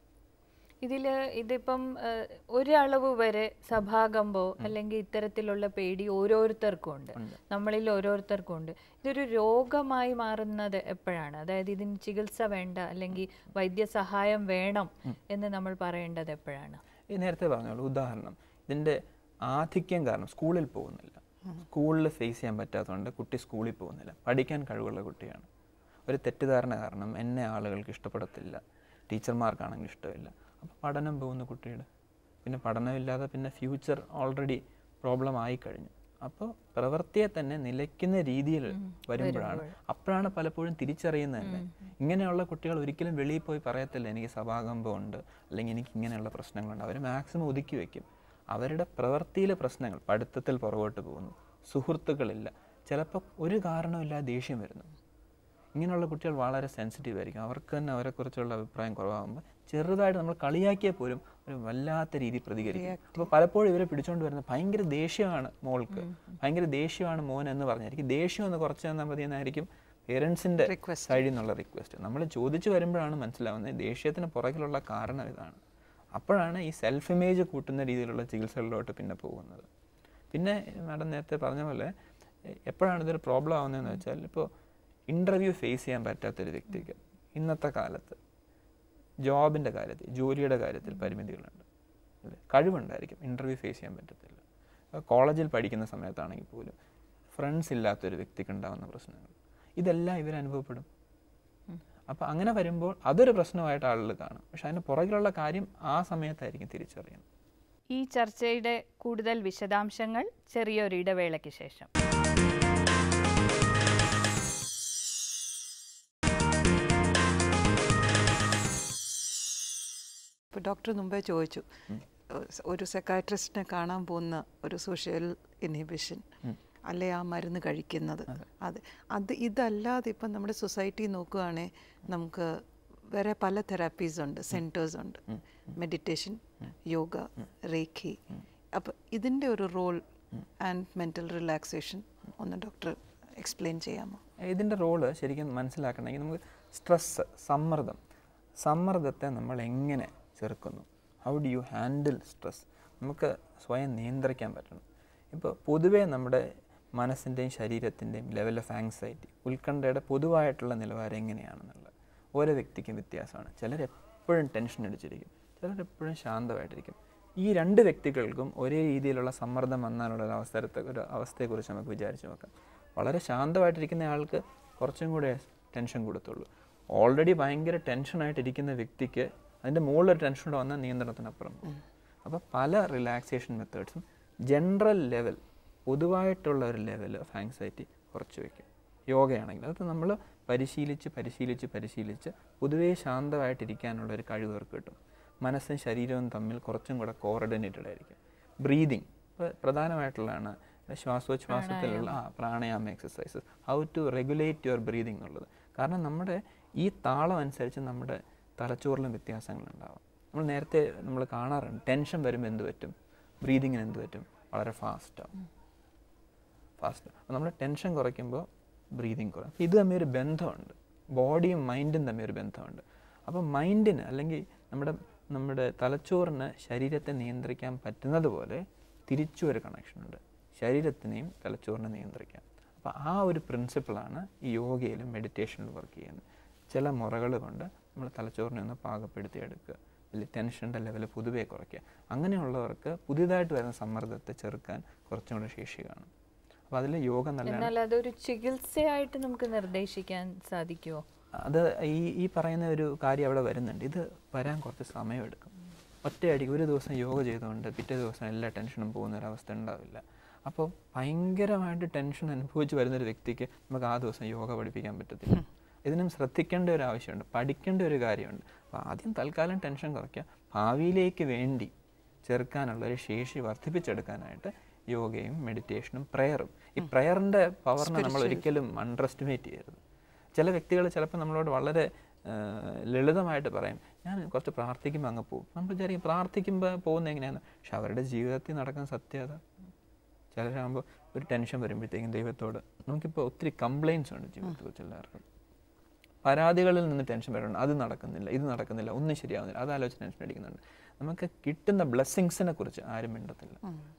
ഇതിൽ ഇതിപ്പം ഏഹ്, ഒരളവ് വരെ സഭാകമ്പോ അല്ലെങ്കിൽ ഇത്തരത്തിലുള്ള പേടി ഓരോരുത്തർക്കും ഉണ്ട് നമ്മളിൽ ഓരോരുത്തർക്കും ഉണ്ട് ഇതൊരു രോഗമായി മാറുന്നത് എപ്പോഴാണ് അതായത് ഇതിന് ചികിത്സ വേണ്ട അല്ലെങ്കിൽ വൈദ്യസഹായം വേണം എന്ന് നമ്മൾ പറയേണ്ടത് എപ്പോഴാണ് ഈ നേരത്തെ പറഞ്ഞോളൂ ഉദാഹരണം ഇതിൻ്റെ ആധിക്യം കാരണം സ്കൂളിൽ പോകുന്നില്ല സ്കൂളിൽ ഫേസ് ചെയ്യാൻ പറ്റാത്തതുകൊണ്ട് കുട്ടി സ്കൂളിൽ പോകുന്നില്ല പഠിക്കാൻ കഴിവുള്ള കുട്ടിയാണ് ഒരു തെറ്റിദ്ധാരണ കാരണം എന്നെ ആളുകൾക്ക് ഇഷ്ടപ്പെടത്തില്ല ടീച്ചർമാർക്കാണെങ്കിൽ ഇഷ്ടമില്ല അപ്പോൾ പഠനം പോകുന്ന കുട്ടിയുടെ പിന്നെ പഠനമില്ലാതെ പിന്നെ ഫ്യൂച്ചർ ഓൾറെഡി പ്രോബ്ലം ആയി കഴിഞ്ഞു അപ്പോൾ പ്രവൃത്തിയെ തന്നെ നിലയ്ക്കുന്ന രീതിയിൽ വരുമ്പോഴാണ് അപ്പോഴാണ് പലപ്പോഴും തിരിച്ചറിയുന്നത് തന്നെ ഇങ്ങനെയുള്ള കുട്ടികൾ ഒരിക്കലും വെളിയിൽ പോയി പറയത്തില്ല എനിക്ക് സഭാകമ്പമുണ്ട് അല്ലെങ്കിൽ എനിക്ക് ഇങ്ങനെയുള്ള പ്രശ്നങ്ങളുണ്ട് അവർ മാക്സിമം ഒതുക്കി വെക്കും അവരുടെ പ്രവൃത്തിയിലെ പ്രശ്നങ്ങൾ പഠിത്തത്തിൽ പുറകോട്ട് പോകുന്നു സുഹൃത്തുക്കളില്ല ചിലപ്പോൾ ഒരു കാരണമില്ലാതെ ദേഷ്യം വരുന്നു ഇങ്ങനെയുള്ള കുട്ടികൾ വളരെ സെൻസിറ്റീവ് ആയിരിക്കും അവർക്ക് തന്നെ അവരെക്കുറിച്ചുള്ള അഭിപ്രായം കുറവാകുമ്പോൾ ചെറുതായിട്ട് നമ്മൾ കളിയാക്കിയാൽ പോലും ഒരു വല്ലാത്ത രീതി പ്രതികരിക്കും അപ്പോൾ പലപ്പോഴും ഇവരെ പിടിച്ചുകൊണ്ട് വരുന്നത് ഭയങ്കര ദേഷ്യമാണ് മോൾക്ക് ഭയങ്കര ദേഷ്യമാണ് മോൻ എന്ന് പറഞ്ഞായിരിക്കും ദേഷ്യം ഒന്ന് കുറച്ച് തന്നാൽ മതി എന്നായിരിക്കും പേരൻസിൻ്റെ സൈഡിൽ നിന്നുള്ള റിക്വസ്റ്റ് നമ്മൾ ചോദിച്ചു വരുമ്പോഴാണ് മനസ്സിലാവുന്നത് ദേഷ്യത്തിന് പുറകിലുള്ള കാരണം ഇതാണ് അപ്പോഴാണ് ഈ സെൽഫ് ഇമേജ് കൂട്ടുന്ന രീതിയിലുള്ള ചികിത്സകളിലോട്ട് പിന്നെ പോകുന്നത് പിന്നെ മാഡം നേരത്തെ പറഞ്ഞ പോലെ എ- എപ്പോഴാണ് ഇതൊരു പ്രോബ്ലം ആവുന്നതെന്ന് വെച്ചാൽ ഇപ്പോൾ ഇൻ്റർവ്യൂ ഫേസ് ചെയ്യാൻ പറ്റാത്തൊരു വ്യക്തിക്ക് ഇന്നത്തെ കാലത്ത് ജോബിൻ്റെ കാര്യത്തിൽ ജോലിയുടെ കാര്യത്തിൽ പരിമിതികളുണ്ട് അല്ലേ കഴിവുണ്ടായിരിക്കും ഇൻ്റർവ്യൂ ഫേസ് ചെയ്യാൻ പറ്റത്തില്ല അപ്പോൾ കോളേജിൽ പഠിക്കുന്ന സമയത്താണെങ്കിൽ പോലും ഫ്രണ്ട്സ് ഇല്ലാത്തൊരു വ്യക്തിക്ക് ഉണ്ടാകുന്ന പ്രശ്നങ്ങൾ ഇതെല്ലാം ഇവർ അനുഭവപ്പെടും അപ്പോൾ അങ്ങനെ വരുമ്പോൾ അതൊരു പ്രശ്നമായിട്ട് ആളുകൾ കാണും പക്ഷെ അതിന് പുറകിലുള്ള കാര്യം ആ സമയത്തായിരിക്കും തിരിച്ചറിയുന്നത് ഈ ചർച്ചയുടെ കൂടുതൽ വിശദാംശങ്ങൾ ചെറിയൊരു ഇടവേളയ്ക്ക് ശേഷം ഇപ്പോൾ ഡോക്ടർ മുമ്പേ ചോദിച്ചു ഏഹ് ഒരു സെക്കാട്രിസ്റ്റിനെ കാണാൻ പോകുന്ന ഒരു സോഷ്യൽ ഇൻഹിബിഷൻ അല്ലെ ആ മരുന്ന് കഴിക്കുന്നത് അത് അത് ഇതല്ലാതെ ഇപ്പം നമ്മുടെ സൊസൈറ്റി നോക്കുകയാണെങ്കിൽ നമുക്ക് വേറെ പല തെറാപ്പീസ് ഉണ്ട് സെൻറ്റേഴ്സ് ഉണ്ട് മെഡിറ്റേഷൻ യോഗ റേഖി അപ്പം ഇതിൻ്റെ ഒരു റോൾ ആൻഡ് മെൻ്റൽ റിലാക്സേഷൻ ഒന്ന് ഡോക്ടർ എക്സ്പ്ലെയിൻ ചെയ്യാമോ ഇതിൻ്റെ റോള് ശരിക്കും മനസ്സിലാക്കണമെങ്കിൽ നമുക്ക് സ്ട്രെസ്സ് സമ്മർദ്ദം സമ്മർദ്ദത്തെ നമ്മൾ എങ്ങനെ ചെറുക്കുന്നു how do you handle stress നമുക്ക് സ്വയം നിയന്ത്രിക്കാൻ പറ്റണം ഇപ്പോൾ പൊതുവേ നമ്മുടെ മനസ്സിൻ്റെയും ശരീരത്തിൻ്റെയും ലെവൽ ഓഫ് ആങ്സൈറ്റി ഉത്കണ്ഠയുടെ പൊതുവായിട്ടുള്ള നിലവാരം എങ്ങനെയാണെന്നുള്ളത് ഓരോ വ്യക്തിക്കും വ്യത്യാസമാണ് ചിലർ എപ്പോഴും ടെൻഷൻ അടിച്ചിരിക്കും ചിലർ എപ്പോഴും ശാന്തമായിട്ടിരിക്കും ഈ രണ്ട് വ്യക്തികൾക്കും ഒരേ രീതിയിലുള്ള സമ്മർദ്ദം വന്നാലുള്ള ഒരു അവസരത്തെ ഒരു അവസ്ഥയെക്കുറിച്ച് നമുക്ക് വിചാരിച്ച് നോക്കാം വളരെ ശാന്തമായിട്ടിരിക്കുന്ന ആൾക്ക് കുറച്ചും കൂടെ ടെൻഷൻ കൊടുത്തുള്ളൂ ഓൾറെഡി ഭയങ്കര ടെൻഷനായിട്ടിരിക്കുന്ന വ്യക്തിക്ക് അതിൻ്റെ മുകളിലൊരു ടെൻഷൻ കൂടെ വന്നാൽ നിയന്ത്രണത്തിനപ്പുറം പോകും അപ്പോൾ പല റിലാക്സേഷൻ മെത്തേഡ്സും ജനറൽ ലെവൽ പൊതുവായിട്ടുള്ള ഒരു ലെവൽ ഓഫ് ആങ്സൈറ്റി കുറച്ച് വയ്ക്കും യോഗയാണെങ്കിൽ അത് നമ്മൾ പരിശീലിച്ച് പരിശീലിച്ച് പരിശീലിച്ച് പൊതുവേ ശാന്തമായിട്ടിരിക്കാനുള്ള ഒരു കഴിവ് അവർക്ക് കിട്ടും മനസ്സും ശരീരവും തമ്മിൽ കുറച്ചും കൂടെ കോർഡിനേറ്റഡ് ആയിരിക്കും ബ്രീതിങ് പ്രധാനമായിട്ടുള്ളതാണ് ശ്വാസോച്ഛ്വാസത്തിലുള്ള ആ pranayama exercises how to regulate your breathing എന്നുള്ളത് കാരണം നമ്മുടെ ഈ താളം അനുസരിച്ച് നമ്മുടെ തലച്ചോറിലും വ്യത്യാസങ്ങളുണ്ടാവും നമ്മൾ നേരത്തെ നമ്മൾ കാണാറുണ്ട് ടെൻഷൻ വരുമ്പോൾ എന്ത് പറ്റും ബ്രീതിങ്ങിന് എന്ത് പറ്റും വളരെ ഫാസ്റ്റാവും ഫാസ്റ്റ് അപ്പോൾ നമ്മൾ ടെൻഷൻ കുറയ്ക്കുമ്പോൾ ബ്രീതിങ് കുറയും അപ്പോൾ ഇത് തമ്മിൽ ഒരു ബന്ധമുണ്ട് ബോഡിയും മൈൻഡും തമ്മിൽ ഒരു ബന്ധമുണ്ട് അപ്പോൾ മൈൻഡിന് അല്ലെങ്കിൽ നമ്മുടെ നമ്മുടെ തലച്ചോറിന് ശരീരത്തെ നിയന്ത്രിക്കാൻ പറ്റുന്നത് പോലെ തിരിച്ചും ഒരു കണക്ഷനുണ്ട് ശരീരത്തിനെയും തലച്ചോറിനെ നിയന്ത്രിക്കാം അപ്പോൾ ആ ഒരു പ്രിൻസിപ്പിളാണ് ഈ യോഗയിലും മെഡിറ്റേഷനിലും വർക്ക് ചെയ്യുന്നത് ചില മുറകൾ കൊണ്ട് നമ്മൾ തലച്ചോറിനെ ഒന്ന് പാകപ്പെടുത്തി എടുക്കുക അല്ലെങ്കിൽ ടെൻഷൻ്റെ ലെവൽ പൊതുവേ കുറയ്ക്കുക അങ്ങനെയുള്ളവർക്ക് പുതിയതായിട്ട് വരുന്ന സമ്മർദ്ദത്തെ ചെറുക്കാൻ കുറച്ചും കൂടെ ശേഷി കാണും അപ്പോൾ അതിൽ യോഗ നല്ലതാണ് എന്നാൽ അതൊരു ചികിത്സയായിട്ട് നമുക്ക് നിർദ്ദേശിക്കാൻ സാധിക്കുമോ അത് ഈ ഈ പറയുന്ന ഒരു കാര്യം അവിടെ വരുന്നുണ്ട് ഇത് വരാൻ കുറച്ച് സമയമെടുക്കും ഒറ്റയടിക്ക് ഒരു ദിവസം യോഗ ചെയ്തുകൊണ്ട് പിറ്റേ ദിവസം എല്ലാ ടെൻഷനും പോകുന്ന ഒരു അവസ്ഥ ഉണ്ടാവില്ല അപ്പോൾ ഭയങ്കരമായിട്ട് ടെൻഷൻ അനുഭവിച്ച് വരുന്ന ഒരു വ്യക്തിക്ക് നമുക്ക് ആ ദിവസം യോഗ പഠിപ്പിക്കാൻ പറ്റത്തില്ല ഇതിനും ശ്രദ്ധിക്കേണ്ട ഒരു ആവശ്യമുണ്ട് പഠിക്കേണ്ട ഒരു കാര്യമുണ്ട് അപ്പോൾ ആദ്യം തൽക്കാലം ടെൻഷൻ കുറയ്ക്കുക ഭാവിയിലേക്ക് വേണ്ടി ചെറുക്കാനുള്ള ഒരു ശേഷി വർദ്ധിപ്പിച്ചെടുക്കാനായിട്ട് യോഗയും മെഡിറ്റേഷനും പ്രയറും ഈ പ്രയറിൻ്റെ പവറിനെ നമ്മൾ ഒരിക്കലും അണ്ടർ എസ്റ്റിമേറ്റ് ചെയ്യരുത് ചില വ്യക്തികൾ ചിലപ്പോൾ നമ്മളോട് വളരെ ആ, ലളിതമായിട്ട് പറയും ഞാൻ കുറച്ച് പ്രാർത്ഥിക്കുമ്പോൾ അങ്ങ് പോകും നമ്മൾ വിചാരിക്കും പ്രാർത്ഥിക്കുമ്പോൾ പോകുന്നത് എങ്ങനെയാണ് പക്ഷെ അവരുടെ ജീവിതത്തിൽ നടക്കുന്ന സത്യത ചിലരാകുമ്പോൾ ഒരു ടെൻഷൻ വരുമ്പോഴത്തേക്കും ദൈവത്തോട് നമുക്കിപ്പോൾ ഒത്തിരി കംപ്ലയിൻസ് ഉണ്ട് ജീവിതത്തിൽ എല്ലാവർക്കും പരാതികളിൽ നിന്ന് ടെൻഷൻ വരുന്നുണ്ട് അത് നടക്കുന്നില്ല ഇത് നടക്കുന്നില്ല ഒന്നും ശരിയാവുന്നില്ല അത് ആലോചിച്ച് ടെൻഷൻ അടിക്കുന്നുണ്ട് നമുക്ക് കിട്ടുന്ന ബ്ലെസ്സിങ്സിനെ കുറിച്ച് ആരും മിണ്ടത്തില്ല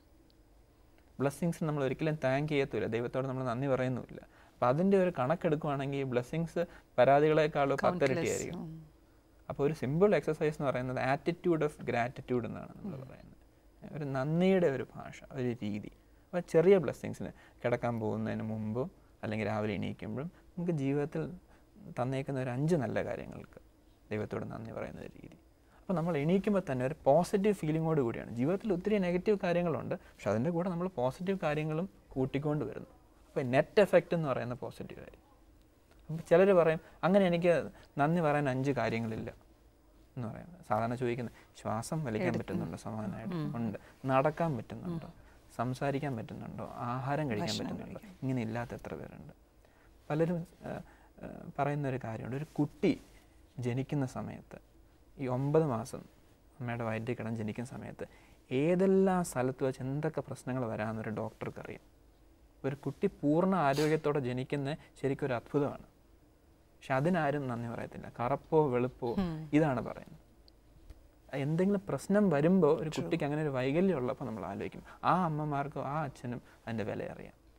ബ്ലെസ്സിങ്സ് നമ്മൾ ഒരിക്കലും താങ്ക് ചെയ്യത്തില്ല ദൈവത്തോട് നമ്മൾ നന്ദി പറയുന്നുമില്ല അപ്പം അതിൻ്റെ ഒരു കണക്കെടുക്കുവാണെങ്കിൽ ബ്ലെസ്സിങ്സ് പരാതികളെക്കാളും പത്തിരട്ടി ആയിരിക്കും അപ്പോൾ ഒരു സിമ്പിൾ എക്സസൈസ് എന്ന് പറയുന്നത് ആറ്റിറ്റ്യൂഡ് ഓഫ് ഗ്രാറ്റിറ്റ്യൂഡ് എന്നാണ് നമ്മൾ പറയുന്നത് ഒരു നന്ദിയുടെ ഒരു ഭാഷ ഒരു രീതി അപ്പോൾ ചെറിയ ബ്ലെസ്സിങ്സിന് കിടക്കാൻ പോകുന്നതിന് മുമ്പും അല്ലെങ്കിൽ രാവിലെ എണീക്കുമ്പോഴും നമുക്ക് ജീവിതത്തിൽ തന്നേക്കുന്ന ഒരു അഞ്ച് നല്ല കാര്യങ്ങൾക്ക് ദൈവത്തോട് നന്ദി പറയുന്ന ഒരു രീതി അപ്പോൾ നമ്മൾ എണീക്കുമ്പോൾ തന്നെ ഒരു പോസിറ്റീവ് ഫീലിങ്ങോട് കൂടിയാണ് ജീവിതത്തിൽ ഒത്തിരി നെഗറ്റീവ് കാര്യങ്ങളുണ്ട് പക്ഷെ അതിൻ്റെ കൂടെ നമ്മൾ പോസിറ്റീവ് കാര്യങ്ങളും കൂട്ടിക്കൊണ്ട് വരുന്നു അപ്പോൾ നെറ്റ് എഫക്റ്റ് എന്ന് പറയുന്ന പോസിറ്റീവ് കാര്യം അപ്പോൾ ചിലർ പറയും അങ്ങനെ എനിക്ക് നന്ദി പറയാൻ അഞ്ച് കാര്യങ്ങളില്ല എന്ന് പറയുന്നത് സാധാരണ ചോദിക്കുന്നത് ശ്വാസം വലിക്കാൻ പറ്റുന്നുണ്ടോ സമാനമായിട്ട് ഉണ്ട് നടക്കാൻ പറ്റുന്നുണ്ടോ സംസാരിക്കാൻ പറ്റുന്നുണ്ടോ ആഹാരം കഴിക്കാൻ പറ്റുന്നുണ്ടോ ഇങ്ങനെ ഇല്ലാത്ത എത്ര പേരുണ്ട് പലരും ആ, ആ, പറയുന്ന ഒരു കാര്യമുണ്ട് ഒരു കുട്ടി ജനിക്കുന്ന സമയത്ത് ഈ ഒമ്പത് മാസം അമ്മയുടെ വയറ്റിൽ കിടന്ന് ജനിക്കുന്ന സമയത്ത് ഏതെല്ലാം സ്ഥലത്ത് വെച്ച് എന്തൊക്കെ പ്രശ്നങ്ങൾ വരാമെന്നൊരു ഡോക്ടർക്ക് അറിയാം ഒരു കുട്ടി പൂർണ്ണ ആരോഗ്യത്തോടെ ജനിക്കുന്ന ശരിക്കും ഒരു അത്ഭുതമാണ് പക്ഷെ അതിനാരും നന്ദി പറയത്തില്ല കറുപ്പോ വെളുപ്പോ ഇതാണ് പറയുന്നത് എന്തെങ്കിലും പ്രശ്നം വരുമ്പോൾ ഒരു കുട്ടിക്ക് അങ്ങനെ ഒരു വൈകല്യം ഉള്ളപ്പോൾ നമ്മൾ ആലോചിക്കും ആ അമ്മമാർക്കും ആ അച്ഛനും അതിൻ്റെ വില അറിയാം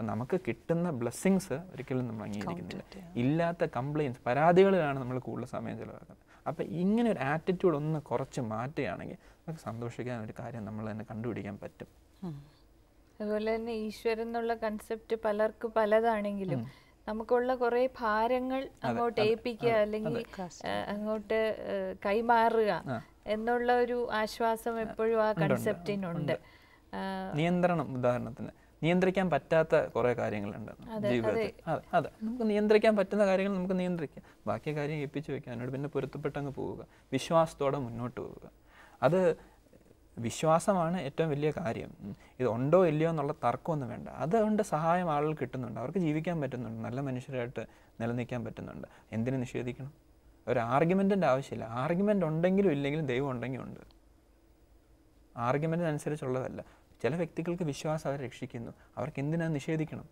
അപ്പം നമുക്ക് കിട്ടുന്ന ബ്ലെസ്സിങ്സ് ഒരിക്കലും നമ്മൾ അംഗീകരിക്കുന്നില്ല ഇല്ലാത്ത കംപ്ലയിൻസ് പരാതികളിലാണ് നമ്മൾ കൂടുതൽ സമയം ചിലവാക്കുന്നത് അപ്പം ഇങ്ങനെ ഒരു ആറ്റിറ്റ്യൂഡ് ഒന്ന് കുറച്ച് മാറ്റുകയാണെങ്കിൽ നമുക്ക് സന്തോഷിക്കാൻ ഒരു കാര്യം നമ്മൾ തന്നെ കണ്ടുപിടിക്കാൻ പറ്റും അതുപോലെ തന്നെ ഈശ്വരൻ എന്നുള്ള കൺസെപ്റ്റ് പലർക്ക് പലതാണെങ്കിലും നമുക്കുള്ള കുറെ ഭാരങ്ങൾ അങ്ങോട്ട് ഏൽപ്പിക്കുക അല്ലെങ്കിൽ ആ, അങ്ങോട്ട് ആ, കൈമാറുക എന്നുള്ള ഒരു ആശ്വാസം എപ്പോഴും ആ കൺസെപ്റ്റിനുണ്ട് ആ, നിയന്ത്രണം ഉദാഹരണത്തിന് നിയന്ത്രിക്കാൻ പറ്റാത്ത കുറേ കാര്യങ്ങളുണ്ട് ജീവിതത്തിൽ അതെ അതെ നമുക്ക് നിയന്ത്രിക്കാൻ പറ്റുന്ന കാര്യങ്ങൾ നമുക്ക് നിയന്ത്രിക്കാം ബാക്കി കാര്യം ഏൽപ്പിച്ച് വെക്കാം അതിനോട് പിന്നെ പൊരുത്തപ്പെട്ടങ്ങ് പോവുക വിശ്വാസത്തോടെ മുന്നോട്ട് പോവുക അത് വിശ്വാസമാണ് ഏറ്റവും വലിയ കാര്യം ഉം. ഇത് ഉണ്ടോ ഇല്ലയോ എന്നുള്ള തർക്കമൊന്നും വേണ്ട അതുകൊണ്ട് സഹായം ആളുകൾ കിട്ടുന്നുണ്ട് അവർക്ക് ജീവിക്കാൻ പറ്റുന്നുണ്ട് നല്ല മനുഷ്യരായിട്ട് നിലനിൽക്കാൻ പറ്റുന്നുണ്ട് എന്തിനു നിഷേധിക്കണം ഒരു ആർഗ്യുമെൻറ്റിൻ്റെ ആവശ്യമില്ല ആർഗ്യുമെൻ്റ് ഉണ്ടെങ്കിലും ഇല്ലെങ്കിലും ദൈവം ഉണ്ടെങ്കിൽ ഉണ്ട് ആർഗ്യുമെൻറ്റിനനുസരിച്ചുള്ളതല്ല ചില വ്യക്തികൾക്ക് വിശ്വാസം അവരെ രക്ഷിക്കുന്നു അവർക്ക് എന്തിനാ നിഷേധിക്കണം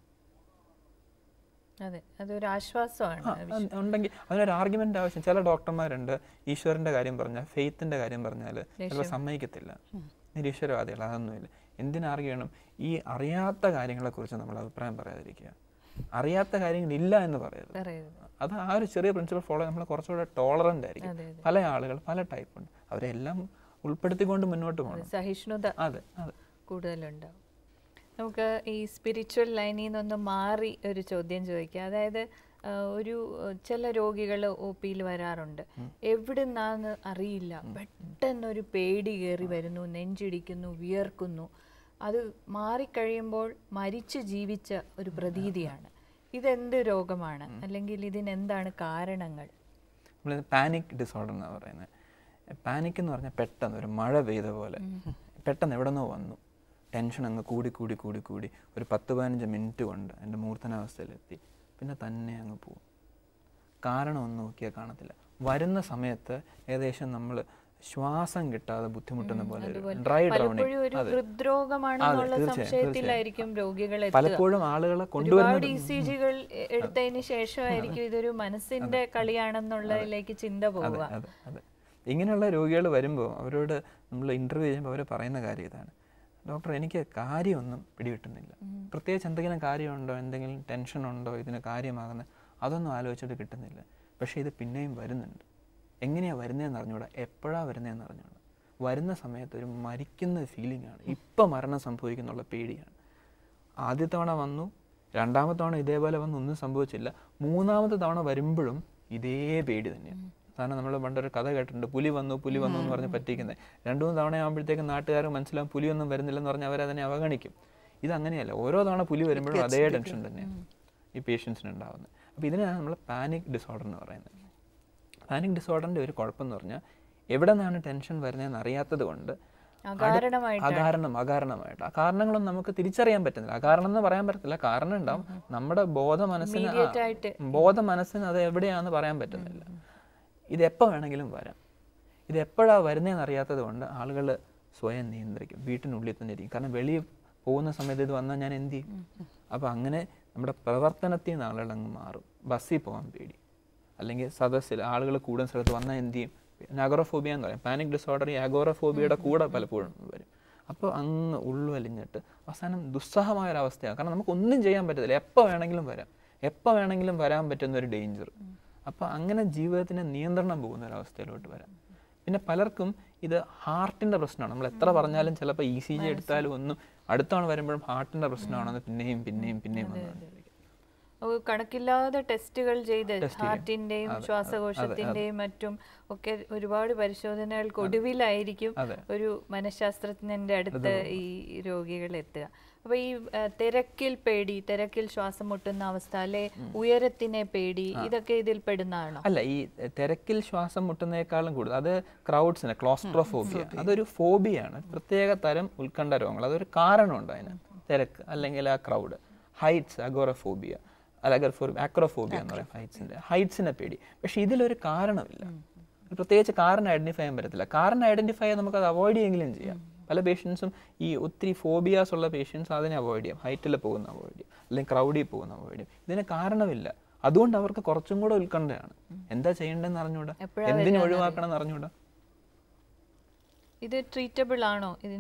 അതെ അതൊരു ആശ്വാസമാണ് ആ, അത് ഉണ്ടെങ്കിൽ അതിനൊരു ആർഗ്യുമെന്റ് ആവശ്യം ചില ഡോക്ടർമാരുണ്ട് ഈശ്വരന്റെ കാര്യം പറഞ്ഞാൽ ഫെയ്ത്തിന്റെ കാര്യം പറഞ്ഞാൽ ചിലപ്പോൾ സമ്മതിക്കത്തില്ല നിരീശ്വരവാദികൾ അതൊന്നുമില്ല എന്തിനു ആർഗ്യ ചെയ്യണം ഈ അറിയാത്ത കാര്യങ്ങളെക്കുറിച്ച് നമ്മൾ അഭിപ്രായം പറയാതിരിക്കുക അറിയാത്ത കാര്യങ്ങൾ ഇല്ല എന്ന് പറയരുത് പറയരുത് അത് ആ ഒരു ചെറിയ പ്രിൻസിപ്പൾ ഫോളോ നമ്മൾ കുറച്ചുകൂടെ ടോളറൻ്റ് ആയിരിക്കും അതെ, പല ആളുകൾ പല ടൈപ്പ് ഉണ്ട് അവരെല്ലാം ഉൾപ്പെടുത്തിക്കൊണ്ട് മുന്നോട്ട് പോകണം സഹിഷ്ണുത അതെ അതെ കൂടുതലുണ്ടാവും നമുക്ക് ഈ സ്പിരിച്വൽ ലൈനിൽ നിന്നൊന്ന് മാറി ഒരു ചോദ്യം ചോദിക്കാം അതായത് ആ, ഒരു ആ, ചില രോഗികൾ ഒ പിയിൽ വരാറുണ്ട് എവിടുന്നാന്ന് അറിയില്ല പെട്ടെന്നൊരു പേടി കയറി വരുന്നു നെഞ്ചിടിക്കുന്നു വിയർക്കുന്നു അത് മാറിക്കഴിയുമ്പോൾ മരിച്ചു ജീവിച്ച ഒരു പ്രതീതിയാണ് ഇതെന്ത് രോഗമാണ് അല്ലെങ്കിൽ ഇതിനെന്താണ് കാരണങ്ങൾ നമ്മൾ പാനിക് ഡിസോർഡർ എന്നാണ് പറയുന്നത് പാനിക് എന്ന് പറഞ്ഞാൽ പെട്ടെന്ന് ഒരു മഴ പെയ്ത പോലെ പെട്ടെന്ന് എവിടെ നിന്നോ വന്നു ടെൻഷൻ അങ്ങ് കൂടി കൂടി കൂടി കൂടി ഒരു പത്ത് പതിനഞ്ച് മിനിറ്റ് കൊണ്ട് എൻ്റെ മൂർധനാവസ്ഥയിലെത്തി പിന്നെ തന്നെ അങ്ങ് പോകും കാരണമൊന്നും നോക്കിയാൽ കാണത്തില്ല വരുന്ന സമയത്ത് ഏകദേശം നമ്മൾ ശ്വാസം കിട്ടാതെ ബുദ്ധിമുട്ടുന്ന പോലെ ഡ്രൈ പലപ്പോഴും ഒരു ഡ്രൗണിങ് ഹൃദ്രോഗമാണെന്നുള്ള തീർച്ചയായും, സംശയത്തിലായിരിക്കും രോഗികൾ എത്തുക പലപ്പോഴും ആളുകളെ ഒരുപാട് കൊണ്ടുവരുന്നത് ഇ സി ജികൾ എടുത്തതിന് ശേഷമായിരിക്കും ഇതൊരു മനസ്സിന്റെ കളിയാണെന്നുള്ളതിലേക്ക് ചിന്ത പോവുക അതെ അതെ ഇങ്ങനെയുള്ള രോഗികൾ വരുമ്പോൾ അവരോട് നമ്മൾ ഇൻ്റർവ്യൂ ചെയ്യുമ്പോൾ അവർ പറയുന്ന കാര്യം ഇതാണ് ഡോക്ടർ എനിക്ക് കാര്യമൊന്നും പിടികിട്ടുന്നില്ല പ്രത്യേകിച്ച് എന്തെങ്കിലും കാര്യമുണ്ടോ എന്തെങ്കിലും ടെൻഷൻ ഉണ്ടോ ഇതിന് കാര്യമാകുന്ന അതൊന്നും ആലോചിച്ചിട്ട് കിട്ടുന്നില്ല പക്ഷേ ഇത് പിന്നെയും വരുന്നുണ്ട് എങ്ങനെയാണ് വരുന്നതെന്ന് അറിഞ്ഞൂടാ എപ്പോഴാണ് വരുന്നതെന്ന് അറിഞ്ഞൂടാ വരുന്ന സമയത്ത് ഒരു മരിക്കുന്ന ഫീലിംഗ് ആണ് ഇപ്പം മരണം സംഭവിക്കുന്നുള്ള പേടിയാണ് ആദ്യ തവണ വന്നു രണ്ടാമത്തെ തവണ ഇതേപോലെ വന്ന് ഒന്നും സംഭവിച്ചില്ല മൂന്നാമത്തെ തവണ വരുമ്പോഴും ഇതേ പേടി തന്നെയാണ് കാരണം നമ്മൾ പണ്ടൊരു കഥ കേട്ടിട്ടുണ്ട് പുലി വന്നു പുലി വന്നു എന്ന് പറഞ്ഞ് പറ്റിക്കുന്നത് രണ്ടു മൂന്ന് തവണ ആകുമ്പോഴത്തേക്കും നാട്ടുകാർ മനസ്സിലാവും പുലിയൊന്നും വരുന്നില്ലെന്ന് പറഞ്ഞ് അവരതിനെ അവഗണിക്കും ഇത് അങ്ങനെയല്ല ഓരോ തവണ പുലി വരുമ്പോഴും അതേ ടെൻഷൻ തന്നെയാണ് ഈ പേഷ്യൻസിന് ഉണ്ടാകുന്നത് അപ്പോൾ ഇതിനാണ് നമ്മൾ പാനിക് ഡിസോർഡർ എന്ന് പറയുന്നത് പാനിക് ഡിസോർഡറിൻ്റെ ഒരു കുഴപ്പമെന്ന് പറഞ്ഞാൽ എവിടെ നിന്നാണ് ടെൻഷൻ വരുന്നതെന്ന് അറിയാത്തത് കൊണ്ട് അകാരണമായിട്ട് അകാരണം അകാരണമായിട്ട് ആ കാരണങ്ങളൊന്നും നമുക്ക് തിരിച്ചറിയാൻ പറ്റുന്നില്ല അകാരണം എന്ന് പറയാൻ പറ്റത്തില്ല കാരണം ഉണ്ടാവും നമ്മുടെ ബോധ മനസ്സിന് ആ, Immediate ആയിട്ട്. ബോധ മനസ്സിന് അത് എവിടെയാണെന്ന് പറയാൻ പറ്റുന്നില്ല ഇത് എപ്പോൾ വേണമെങ്കിലും വരാം ഇത് എപ്പോഴാണ് വരുന്നതെന്ന് അറിയാത്തത് കൊണ്ട് ആളുകൾ സ്വയം നിയന്ത്രിക്കും വീട്ടിനുള്ളിൽ തന്നെ ഇരിക്കും കാരണം വെളിയിൽ പോകുന്ന സമയത്ത് ഇത് വന്നാൽ ഞാൻ എന്ത് ചെയ്യും അപ്പോൾ അങ്ങനെ നമ്മുടെ പ്രവർത്തനത്തിൽ നിന്ന് ആളുകൾ അങ്ങ് മാറും ബസ്സിൽ പോകാൻ പേടി അല്ലെങ്കിൽ സദസ്സിൽ ആളുകൾ കൂടുന്ന സ്ഥലത്ത് വന്നാൽ എന്ത് ചെയ്യും നാഗോറോഫോബിയ എന്ന് പറയും പാനിക് ഡിസോർഡർ ഈ ആഗോറോഫോബിയയുടെ കൂടെ പലപ്പോഴും വരും അപ്പോൾ അങ്ങ് ഉള്ളുവലിഞ്ഞിട്ട് അവസാനം ദുസ്സഹമായ ഒരു അവസ്ഥയാണ് കാരണം നമുക്ക് ഒന്നും ചെയ്യാൻ പറ്റത്തില്ല എപ്പോൾ വേണമെങ്കിലും വരാം എപ്പോൾ വേണമെങ്കിലും വരാൻ പറ്റുന്ന ഒരു ഡേഞ്ചർ അപ്പോൾ അങ്ങനെ ജീവിതത്തിന് നിയന്ത്രണം പോകുന്ന ഒരു അവസ്ഥയിലോട്ട് വരാം പിന്നെ പലർക്കും ഇത് ഹാർട്ടിൻ്റെ പ്രശ്നമാണ് നമ്മൾ എത്ര പറഞ്ഞാലും ചിലപ്പോൾ ഇ സി ജി എടുത്താലും ഒന്നും അടുത്താണ് വരുമ്പോഴും ഹാർട്ടിൻ്റെ പ്രശ്നമാണെന്ന് പിന്നെയും പിന്നെയും പിന്നെയും വന്നുകൊണ്ടിരിക്കും ഓ, കണക്കില്ലാതെ ടെസ്റ്റുകൾ ചെയ്ത് ഹാർട്ടിന്റെയും ശ്വാസകോശത്തിന്റെയും മറ്റും ഒക്കെ ഒരുപാട് പരിശോധനകൾക്ക് ഒടുവിലായിരിക്കും അതെ. ഒരു മനഃശാസ്ത്രജ്ഞന്റെ അടുത്ത് ഈ രോഗികൾ എത്തുക അപ്പൊ ഈ ആ, തിരക്കിൽ പേടി തിരക്കിൽ ശ്വാസം മുട്ടുന്ന അവസ്ഥ അല്ലെ ഉയരത്തിനെ പേടി ഇതൊക്കെ ഇതിൽ പെടുന്നതാണോ അല്ല ഈ തിരക്കിൽ ശ്വാസം മുട്ടുന്നതിനേക്കാളും കൂടുതൽ അത് ക്രൗഡ്സിന് ക്ലോസ്ട്രോഫോബിയ അതൊരു ഫോബിയാണ് പ്രത്യേക തരം ഉത്കണ്ഠ രോഗങ്ങൾ അതൊരു കാരണമുണ്ട് അതിന് തിരക്ക് അല്ലെങ്കിൽ ആ ക്രൗഡ് ഹൈറ്റ്സ് അഗോറഫോബിയ അല്ലെങ്കിൽ ആക്രോഫോബിയ എന്ന് പറയും ഹൈറ്റ്സിന്റെ ഹൈറ്റ്സിനെ പേടി പക്ഷെ ഇതിലൊരു കാരണമില്ല പ്രത്യേകിച്ച് കാരണം ഐഡന്റിഫൈ ചെയ്യാൻ പറ്റത്തില്ല കാരണം ഐഡന്റിഫൈ ചെയ്യാൻ നമുക്ക് അത് അവോയ്ഡ് ചെയ്യെങ്കിലും ചെയ്യാം പല പേഷ്യൻസും ഈ ഒത്തിരി ഫോബിയാസ് ഉള്ള പേഷ്യൻസ് അതിനെ അവോയ്ഡ് ചെയ്യും ഹൈറ്റിൽ പോകുന്ന അവോയ്ഡ് ചെയ്യും അല്ലെങ്കിൽ ക്രൗഡിൽ പോകുന്ന അവോയ്ഡ് ചെയ്യും ഇതിന് കാരണമില്ല അതുകൊണ്ട് അവർക്ക് കുറച്ചും കൂടെ ഉത്കണ്ഠയാണ് എന്താ ചെയ്യേണ്ടതെന്ന് അറിഞ്ഞൂടാ എപ്പോഴാ എന്തിനു ഒഴിവാക്കണം എന്ന് അറിഞ്ഞൂടാ ഇത് ട്രീറ്റബിൾ ആണോ ഇതിനെ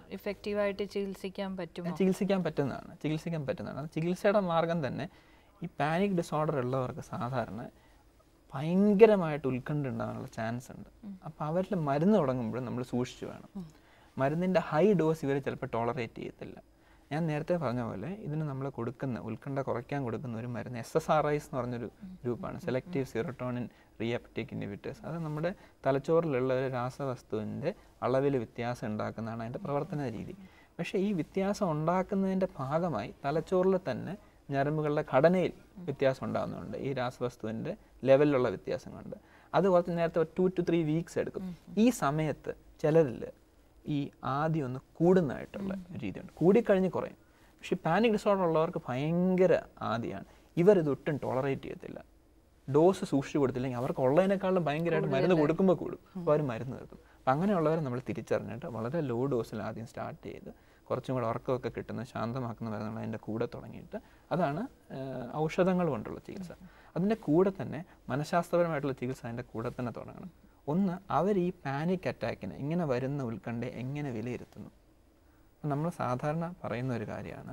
ഇഫക്റ്റീവായിട്ട് ചികിത്സിക്കാൻ പറ്റുമോ ചികിത്സിക്കാൻ പറ്റുന്നതാണ് ചികിത്സിക്കാൻ പറ്റുന്നതാണ് അത് ചികിത്സയുടെ മാർഗം തന്നെ ഈ പാനിക് ഡിസോർഡർ ഉള്ളവർക്ക് സാധാരണ ഭയങ്കരമായിട്ട് ഉത്കണ്ഠ ഉണ്ടാകാനുള്ള ചാൻസ് ഉണ്ട് അപ്പോൾ അവരിൽ മരുന്ന് തുടങ്ങുമ്പോഴും നമ്മൾ സൂക്ഷിച്ചു വേണം മരുന്നിൻ്റെ ഹൈ ഡോസ് ഇവർ ചിലപ്പോൾ ടോളറേറ്റ് ചെയ്യത്തില്ല ഞാൻ നേരത്തെ പറഞ്ഞ പോലെ ഇതിന് നമ്മൾ കൊടുക്കുന്ന ഉത്കണ്ഠ കുറയ്ക്കാൻ കൊടുക്കുന്ന ഒരു മരുന്ന് എസ് എസ് ആർ ഐസ് എന്ന് പറഞ്ഞൊരു ഗ്രൂപ്പാണ് സെലക്റ്റീവ് സിറട്ടോണിൻ റീഅപ്റ്റേക്ക് ഇൻഹിബിറ്റേഴ്സ് അത് നമ്മുടെ തലച്ചോറിലുള്ള ഒരു രാസവസ്തുവിൻ്റെ അളവിൽ വ്യത്യാസം ഉണ്ടാക്കുന്നതാണ് അതിൻ്റെ പ്രവർത്തന രീതി പക്ഷേ ഈ വ്യത്യാസം ഉണ്ടാക്കുന്നതിൻ്റെ ഭാഗമായി തലച്ചോറിൽ തന്നെ ഞരമ്പുകളുടെ ഘടനയിൽ വ്യത്യാസം ഉണ്ടാകുന്നുണ്ട് ഈ രാസവസ്തുവിൻ്റെ ലെവലിലുള്ള വ്യത്യാസം കൊണ്ട് അത് കുറച്ച് നേരത്തെ ടു ടു ത്രീ വീക്സ് എടുക്കും ഈ സമയത്ത് ചിലരിൽ ഈ ആദ്യം ഒന്ന് കൂടുന്നതായിട്ടുള്ള ഒരു രീതിയുണ്ട് കൂടിക്കഴിഞ്ഞ് കുറയും പക്ഷേ പാനിക് ഡിസോർഡർ ഉള്ളവർക്ക് ഭയങ്കര ആദ്യമാണ് ഇവരിത് ഒട്ടും ടോളറേറ്റ് ചെയ്യത്തില്ല ഡോസ് സൂക്ഷിച്ചു കൊടുത്തില്ലെങ്കിൽ അവർക്ക് ഉള്ളതിനേക്കാളും ഭയങ്കരമായിട്ട് മരുന്ന് കൊടുക്കുമ്പോൾ കൂടും അപ്പോൾ അവർ മരുന്ന് നിർത്തും അപ്പം അങ്ങനെയുള്ളവരെ നമ്മൾ തിരിച്ചറിഞ്ഞിട്ട് വളരെ ലോ ഡോസിൽ ആദ്യം സ്റ്റാർട്ട് ചെയ്ത് കുറച്ചും കൂടെ ഉറക്കമൊക്കെ കിട്ടുന്ന ശാന്തമാക്കുന്ന മരുന്നുകൾ അതിൻ്റെ കൂടെ തുടങ്ങിയിട്ട് അതാണ് ഏഹ്, ഔഷധങ്ങൾ കൊണ്ടുള്ള ചികിത്സ അതിൻ്റെ കൂടെ തന്നെ മനഃശാസ്ത്രപരമായിട്ടുള്ള ചികിത്സ അതിൻ്റെ കൂടെ തന്നെ തുടങ്ങണം ഒന്ന് അവർ ഈ പാനിക് അറ്റാക്കിന് ഇങ്ങനെ വരുന്ന ഉത്കണ്ഠയെ എങ്ങനെ വിലയിരുത്തുന്നു അപ്പം നമ്മൾ സാധാരണ പറയുന്ന ഒരു കാര്യമാണ്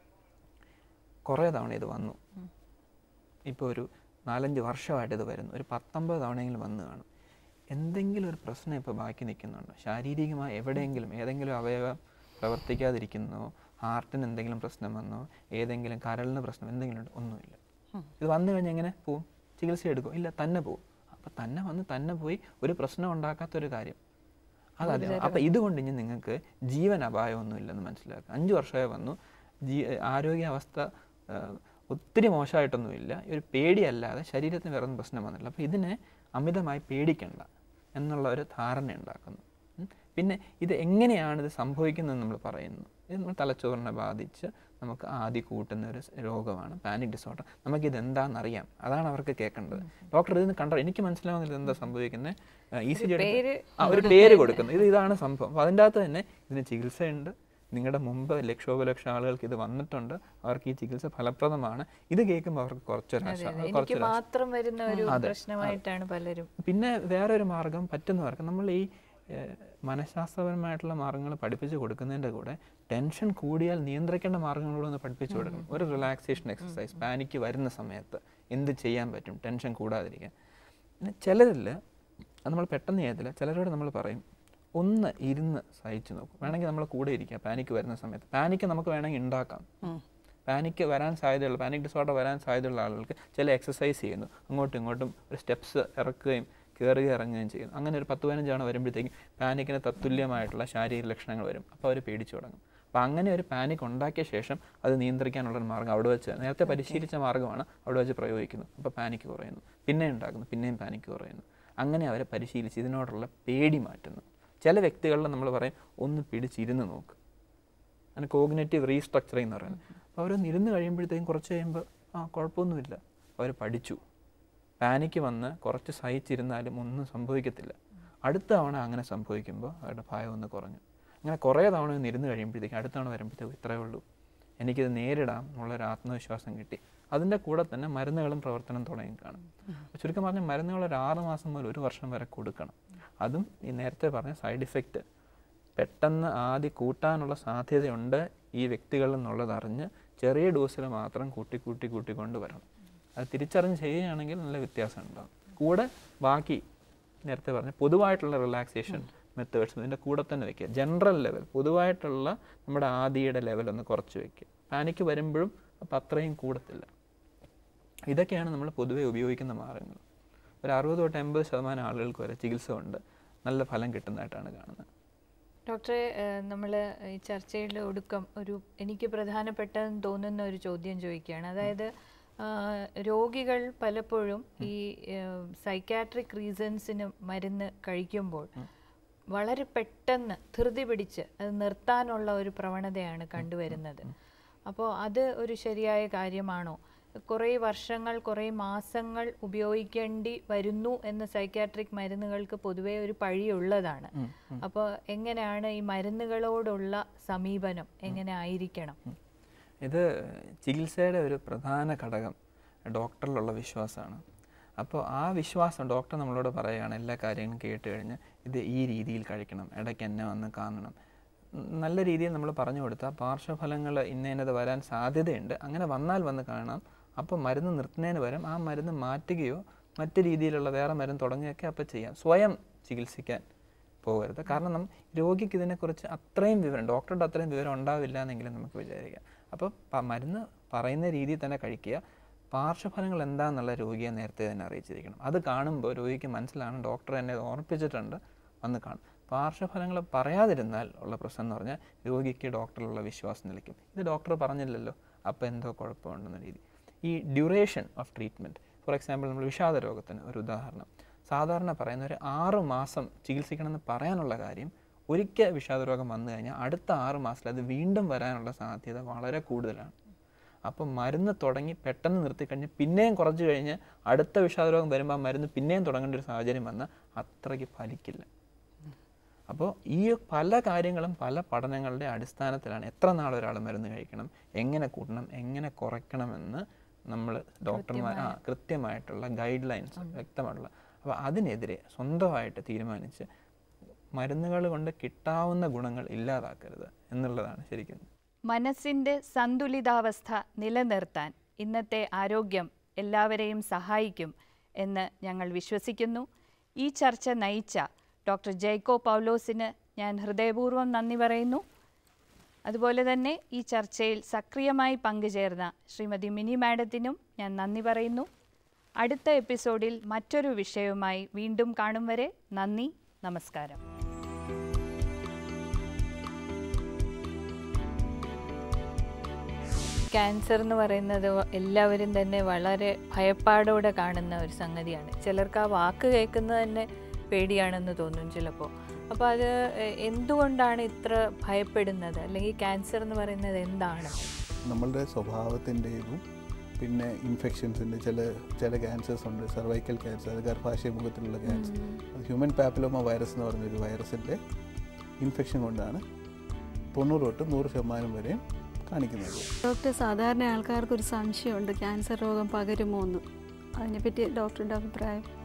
കുറേ തവണ ഇത് വന്നു ഇപ്പോൾ ഒരു നാലഞ്ച് വർഷമായിട്ട് ഇത് വരുന്നു ഒരു പത്തൊമ്പത് തവണയെങ്കിലും വന്നു കാണും എന്തെങ്കിലും ഒരു പ്രശ്നം ഇപ്പോൾ ബാക്കി നിൽക്കുന്നുണ്ടോ ശാരീരികമായി എവിടെയെങ്കിലും ഏതെങ്കിലും അവയവം പ്രവർത്തിക്കാതിരിക്കുന്നോ ഹാർട്ടിന് എന്തെങ്കിലും പ്രശ്നം വന്നോ ഏതെങ്കിലും കരളിന് പ്രശ്നം എന്തെങ്കിലും ഉണ്ടോ ഒന്നുമില്ല ഇത് വന്നു കഴിഞ്ഞാൽ എങ്ങനെ പോവും ചികിത്സ എടുക്കും ഇല്ല തന്നെ പോവും അപ്പം തന്നെ വന്ന് തന്നെ പോയി ഒരു പ്രശ്നം ഉണ്ടാക്കാത്തൊരു കാര്യം അതെ അപ്പം ഇതുകൊണ്ട് ഇനി നിങ്ങൾക്ക് ജീവൻ അപായമൊന്നുമില്ലെന്ന് മനസ്സിലാക്കുക അഞ്ച് വർഷമായി വന്നു ജീ ആരോഗ്യാവസ്ഥ ആ, ഒത്തിരി മോശമായിട്ടൊന്നുമില്ല ഈ ഒരു പേടിയല്ലാതെ ശരീരത്തിന് വേറെ ഒന്നും പ്രശ്നം വന്നില്ല അപ്പോൾ ഇതിനെ അമിതമായി പേടിക്കണ്ട എന്നുള്ള ഒരു ധാരണ ഉണ്ടാക്കുന്നു ഉം. പിന്നെ ഇത് എങ്ങനെയാണ് ഇത് സംഭവിക്കുന്നത് നമ്മൾ പറയുന്നു ഇത് നമ്മൾ തലച്ചോറിനെ ബാധിച്ച് നമുക്ക് ആദ്യ കൂട്ടുന്ന ഒരു സ് രോഗമാണ് പാനിക് ഡിസോർഡർ നമുക്കിത് എന്താണെന്ന് അറിയാം അതാണ് അവർക്ക് കേൾക്കേണ്ടത് ഡോക്ടർ ഇതിന് കണ്ടോ എനിക്ക് മനസ്സിലാവുന്നില്ല എന്താ സംഭവിക്കുന്നത് ഇ സി ജി പേര് ആ ഒരു പേര് കൊടുക്കുന്നു ഇത് ഇതാണ് സംഭവം അപ്പോൾ അതിൻ്റെ അകത്ത് തന്നെ ഇതിന് ചികിത്സയുണ്ട് നിങ്ങളുടെ മുമ്പ് ലക്ഷോപലക്ഷം ആളുകൾക്ക് ഇത് വന്നിട്ടുണ്ട് അവർക്ക് ഈ ചികിത്സ ഫലപ്രദമാണ് ഇത് കേൾക്കുമ്പോൾ അവർക്ക് കുറച്ചൊരു അതെ, ആശ്വാ- അതെ. എനിക്ക് കുറച്ചൊരു ആശ്വാ- മാത്രം വരുന്ന ഒരു അതെ. പ്രശ്നമായിട്ടാണ് പലരും പിന്നെ വേറൊരു മാർഗം പറ്റുന്നവർക്ക് നമ്മൾ ഈ ഏഹ്, മനഃശാസ്ത്രപരമായിട്ടുള്ള മാർഗങ്ങൾ പഠിപ്പിച്ച് കൊടുക്കുന്നതിൻ്റെ കൂടെ ടെൻഷൻ കൂടിയാൽ നിയന്ത്രിക്കേണ്ട മാർഗങ്ങളൂടെ ഒന്ന് പഠിപ്പിച്ചു കൊടുക്കണം ഒരു റിലാക്സേഷൻ എക്സസൈസ് പാനിക്ക് വരുന്ന സമയത്ത് എന്ത് ചെയ്യാൻ പറ്റും ടെൻഷൻ കൂടാതിരിക്കാൻ പിന്നെ ചിലരിൽ അത് നമ്മൾ പെട്ടെന്ന് ചെയ്യത്തില്ല ചിലരോട് നമ്മൾ പറയും ഒന്ന് ഇരുന്ന് സഹിച്ചു നോക്കും വേണമെങ്കിൽ നമ്മൾ കൂടെ ഇരിക്കാം പാനിക്ക് വരുന്ന സമയത്ത് പാനിക്ക് നമുക്ക് വേണമെങ്കിൽ ഉണ്ടാക്കാം പാനിക്ക് വരാൻ സാധ്യതയുള്ള പാനിക് ഡിസോർഡർ വരാൻ സാധ്യതയുള്ള ആളുകൾക്ക് ചില എക്സസൈസ് ചെയ്യുന്നു അങ്ങോട്ടും ഇങ്ങോട്ടും ഒരു സ്റ്റെപ്സ് ഇറക്കുകയും കയറുകയും ഇറങ്ങുകയും ചെയ്യുന്നു അങ്ങനെ ഒരു പത്ത് പതിനഞ്ച് തവണ വരുമ്പോഴത്തേക്കും പാനിക്കിന് തത്തുല്യമായിട്ടുള്ള ശാരീരിക ലക്ഷണങ്ങൾ വരും അപ്പോൾ അവർ പേടിച്ചു തുടങ്ങും അപ്പോൾ അങ്ങനെ ഒരു പാനിക് ഉണ്ടാക്കിയ ശേഷം അത് നിയന്ത്രിക്കാനുള്ള ഒരു മാർഗ്ഗം അവിടെ വെച്ച് നേരത്തെ പരിശീലിച്ച മാർഗ്ഗമാണ് അവിടെ വെച്ച് പ്രയോഗിക്കുന്നു അപ്പോൾ പാനിക്ക് കുറയുന്നു പിന്നെ ഉണ്ടാക്കുന്നു പിന്നെയും പാനിക്ക് കുറയുന്നു അങ്ങനെ അവരെ പരിശീലിച്ച് ഇതിനോടുള്ള പേടി മാറ്റുന്നു ചില വ്യക്തികളിൽ നമ്മൾ പറയും ഒന്ന് പിടിച്ചിരുന്ന് നോക്ക് അങ്ങനെ കോഗ്നേറ്റീവ് റീസ്ട്രക്ചറിങ് എന്ന് പറയുന്നത് അപ്പോൾ അവരൊന്ന് ഇരുന്ന് കഴിയുമ്പോഴത്തേക്കും കുറച്ച് കഴിയുമ്പോൾ ആ കുഴപ്പമൊന്നുമില്ല അവർ പഠിച്ചു പാനിക്ക് വന്ന് കുറച്ച് സഹിച്ചിരുന്നാലും ഒന്നും സംഭവിക്കത്തില്ല അടുത്ത തവണ അങ്ങനെ സംഭവിക്കുമ്പോൾ അവരുടെ ഭയം ഒന്ന് കുറഞ്ഞു അങ്ങനെ കുറേ തവണ ഒന്ന് ഇരുന്ന് കഴിയുമ്പോഴത്തേക്കും അടുത്ത തവണ വരുമ്പോഴത്തേക്കും ഇത്രയേ ഉള്ളൂ എനിക്കിത് നേരിടാം എന്നുള്ളൊരു ആത്മവിശ്വാസം കിട്ടി അതിൻ്റെ കൂടെ തന്നെ മരുന്നുകളും പ്രവർത്തനം തുടങ്ങി കാണും അപ്പോൾ ചുരുക്കം പറഞ്ഞാൽ മരുന്നുകൾ ഒരു ആറ് മാസം മുതൽ ഒരു വർഷം വരെ കൊടുക്കണം അതും ഈ നേരത്തെ പറഞ്ഞ സൈഡ് ഇഫക്റ്റ് പെട്ടെന്ന് ആദ്യം കൂട്ടാനുള്ള സാധ്യതയുണ്ട് ഈ വ്യക്തികളിൽ നിന്നുള്ളത് അറിഞ്ഞ് ചെറിയ ഡോസിൽ മാത്രം കൂട്ടി കൂട്ടി കൂട്ടി കൊണ്ടുവരണം അത് തിരിച്ചറിഞ്ഞ് ചെയ്യുകയാണെങ്കിൽ നല്ല വ്യത്യാസം ഉണ്ടാകും കൂടെ ബാക്കി നേരത്തെ പറഞ്ഞ പൊതുവായിട്ടുള്ള റിലാക്സേഷൻ മെത്തേഡ്സ് ഇതിൻ്റെ കൂടെ തന്നെ വെക്കുക ജനറൽ ലെവൽ പൊതുവായിട്ടുള്ള നമ്മുടെ ആദിയുടെ ലെവൽ ഒന്ന് കുറച്ച് വെക്കുക പാനിക്ക് വരുമ്പോഴും അപ്പം അത്രയും കൂടത്തില്ല ഇതൊക്കെയാണ് നമ്മൾ പൊതുവെ ഉപയോഗിക്കുന്ന മാർഗങ്ങൾ ഒരു അറുപത് തൊട്ട് എൺപത് ശതമാനം ആളുകൾക്ക് വരെ ചികിത്സ കൊണ്ട് നല്ല ഫലം കിട്ടുന്നതായിട്ടാണ് കാണുന്നത് ഡോക്ടറെ നമ്മൾ ഈ ചർച്ചയുടെ ഒടുക്കം ഒരു എനിക്ക് പ്രധാനപ്പെട്ടതെന്ന് തോന്നുന്ന ഒരു ചോദ്യം ചോദിക്കുകയാണ് അതായത് ആ, രോഗികൾ പലപ്പോഴും ഈ സൈക്കാട്രിക് റീസൺസിന് മരുന്ന് കഴിക്കുമ്പോൾ വളരെ പെട്ടെന്ന് ധൃതി പിടിച്ച് അത് നിർത്താനുള്ള ഒരു പ്രവണതയാണ് കണ്ടുവരുന്നത് അപ്പോൾ അത് ഒരു ശരിയായ കാര്യമാണോ കുറേ വർഷങ്ങൾ കുറേ മാസങ്ങൾ ഉപയോഗിക്കേണ്ടി വരുന്നു എന്ന സൈക്കാട്രിക് മരുന്നുകൾക്ക് പൊതുവേ ഒരു പഴിയുള്ളതാണ് അപ്പോൾ എങ്ങനെയാണ് ഈ മരുന്നുകളോടുള്ള സമീപനം എങ്ങനെ ആയിരിക്കണം ഇത് ചികിത്സയുടെ ഒരു പ്രധാന ഘടകം ഡോക്ടറിലുള്ള വിശ്വാസമാണ് അപ്പോൾ ആ വിശ്വാസം ഡോക്ടർ നമ്മളോട് പറയുകയാണ് എല്ലാ കാര്യങ്ങളും കേട്ട് കഴിഞ്ഞ് ഇത് ഈ രീതിയിൽ കഴിക്കണം ഇടയ്ക്ക് എന്നെ വന്ന് കാണണം നല്ല രീതിയിൽ നമ്മൾ പറഞ്ഞു കൊടുത്താൽ പാർശ്വഫലങ്ങൾ ഇന്ന ഇന്നത് വരാൻ സാധ്യതയുണ്ട് അങ്ങനെ വന്നാൽ വന്ന് കാണാം അപ്പോൾ മരുന്ന് നിർത്തുന്നതിന് പകരം ആ മരുന്ന് മാറ്റുകയോ മറ്റു രീതിയിലുള്ള വേറെ മരുന്ന് തുടങ്ങുകയൊക്കെ അപ്പോൾ ചെയ്യാം സ്വയം ചികിത്സിക്കാൻ പോകരുത് കാരണം നം രോഗിക്ക് ഇതിനെക്കുറിച്ച് അത്രയും വിവരം ഡോക്ടറുടെ അത്രയും വിവരം ഉണ്ടാവില്ല എന്നെങ്കിലും നമുക്ക് വിചാരിക്കാം അപ്പോൾ പ- മരുന്ന് പറയുന്ന രീതിയിൽ തന്നെ കഴിക്കുക പാർശ്വഫലങ്ങൾ എന്താണെന്നുള്ള രോഗിയെ നേരത്തെ തന്നെ അറിയിച്ചിരിക്കണം അത് കാണുമ്പോൾ രോഗിക്ക് മനസ്സിലാണ് ഡോക്ടർ എന്നെ ഓർമ്മിപ്പിച്ചിട്ടുണ്ട് വന്ന് കാണും പാർശ്വഫലങ്ങൾ പറയാതിരുന്നാൽ ഉള്ള പ്രശ്നം എന്ന് പറഞ്ഞാൽ രോഗിക്ക് ഡോക്ടറിലുള്ള വിശ്വാസം നിലയ്ക്കും ഇത് ഡോക്ടർ പറഞ്ഞില്ലല്ലോ അപ്പോൾ എന്തോ കുഴപ്പമുണ്ടെന്ന രീതി ഈ duration of treatment for example നമ്മൾ വിഷാദ രോഗത്തിന് ഒരു ഉദാഹരണം സാധാരണ പറയുന്ന ഒരു ആറ് മാസം ചികിത്സിക്കണമെന്ന് പറയാനുള്ള കാര്യം ഒരിക്കൽ വിഷാദരോഗം വന്നു കഴിഞ്ഞാൽ അടുത്ത ആറ് മാസത്തിൽ അത് വീണ്ടും വരാനുള്ള സാധ്യത വളരെ കൂടുതലാണ് അപ്പം മരുന്ന് തുടങ്ങി പെട്ടെന്ന് നിർത്തിക്കഴിഞ്ഞ് പിന്നെയും കുറച്ച് കഴിഞ്ഞ് അടുത്ത വിഷാദരോഗം വരുമ്പോൾ ആ മരുന്ന് പിന്നെയും തുടങ്ങേണ്ട ഒരു സാഹചര്യം വന്നാൽ അത്രയ്ക്ക് ഫലിക്കില്ല അപ്പോൾ ഈ പല കാര്യങ്ങളും പല പഠനങ്ങളുടെ അടിസ്ഥാനത്തിലാണ് എത്ര നാൾ ഒരാൾ മരുന്ന് കഴിക്കണം എങ്ങനെ കൂട്ടണം എങ്ങനെ കുറയ്ക്കണമെന്ന് നമ്മൾ ഡോക്ടർമാർ ആ കൃത്യമായിട്ടുള്ള ഗൈഡ് ലൈൻസ് വ്യക്തമായിട്ടുള്ള അപ്പോൾ അതിനെതിരെ സ്വന്തമായിട്ട് തീരുമാനിച്ച് മരുന്നുകൾ കൊണ്ട് കിട്ടാവുന്ന ഗുണങ്ങൾ ഇല്ലാതാക്കരുത് എന്നുള്ളതാണ് ശരിക്കും മനസ്സിൻ്റെ സന്തുലിതാവസ്ഥ നിലനിർത്താൻ ഇന്നത്തെ ആരോഗ്യം എല്ലാവരെയും സഹായിക്കും എന്ന് ഞങ്ങൾ വിശ്വസിക്കുന്നു ഈ ചർച്ച നയിച്ച ഡോക്ടർ ജയ്ക്കോ പൗലോസിന് ഞാൻ ഹൃദയപൂർവ്വം നന്ദി പറയുന്നു അതുപോലെ തന്നെ ഈ ചർച്ചയിൽ സക്രിയമായി പങ്കുചേർന്ന ശ്രീമതി മിനി മാഡത്തിനും ഞാൻ നന്ദി പറയുന്നു അടുത്ത എപ്പിസോഡിൽ മറ്റൊരു വിഷയവുമായി വീണ്ടും കാണും വരെ നന്ദി നമസ്കാരം ക്യാൻസർ എന്ന് പറയുന്നത് എല്ലാവരും തന്നെ വളരെ ഭയപ്പാടോടെ കാണുന്ന ഒരു സംഗതിയാണ് ചിലർക്ക് ആ വാക്ക് കേൾക്കുന്നത് തന്നെ പേടിയാണെന്ന് തോന്നും ചിലപ്പോൾ അപ്പോൾ അത് എ- എന്തുകൊണ്ടാണ് ഇത്ര ഭയപ്പെടുന്നത് അല്ലെങ്കിൽ ക്യാൻസർ എന്ന് പറയുന്നത് എന്താണ് നമ്മളുടെ സ്വഭാവത്തിൻ്റെതും പിന്നെ ഇൻഫെക്ഷൻസിൻ്റെ ചില ചില ക്യാൻസേഴ്സ് ഉണ്ട് സർവൈക്കൽ ക്യാൻസർ ഗർഭാശയ മുഖത്തിലുള്ള ക്യാൻസർ അത് ഹ്യൂമൻ പാപ്പിലോമ വൈറസ് എന്ന് പറഞ്ഞൊരു വൈറസിൻ്റെ ഇൻഫെക്ഷൻ കൊണ്ടാണ് തൊണ്ണൂറ് തൊട്ട് നൂറ് ശതമാനം വരെയും കാണിക്കുന്നത് ഡോക്ടർ സാധാരണ ആൾക്കാർക്ക് ഒരു സംശയമുണ്ട് ക്യാൻസർ രോഗം പകരുമോ എന്ന് അതിനെപ്പറ്റി ഡോക്ടറുടെ അഭിപ്രായം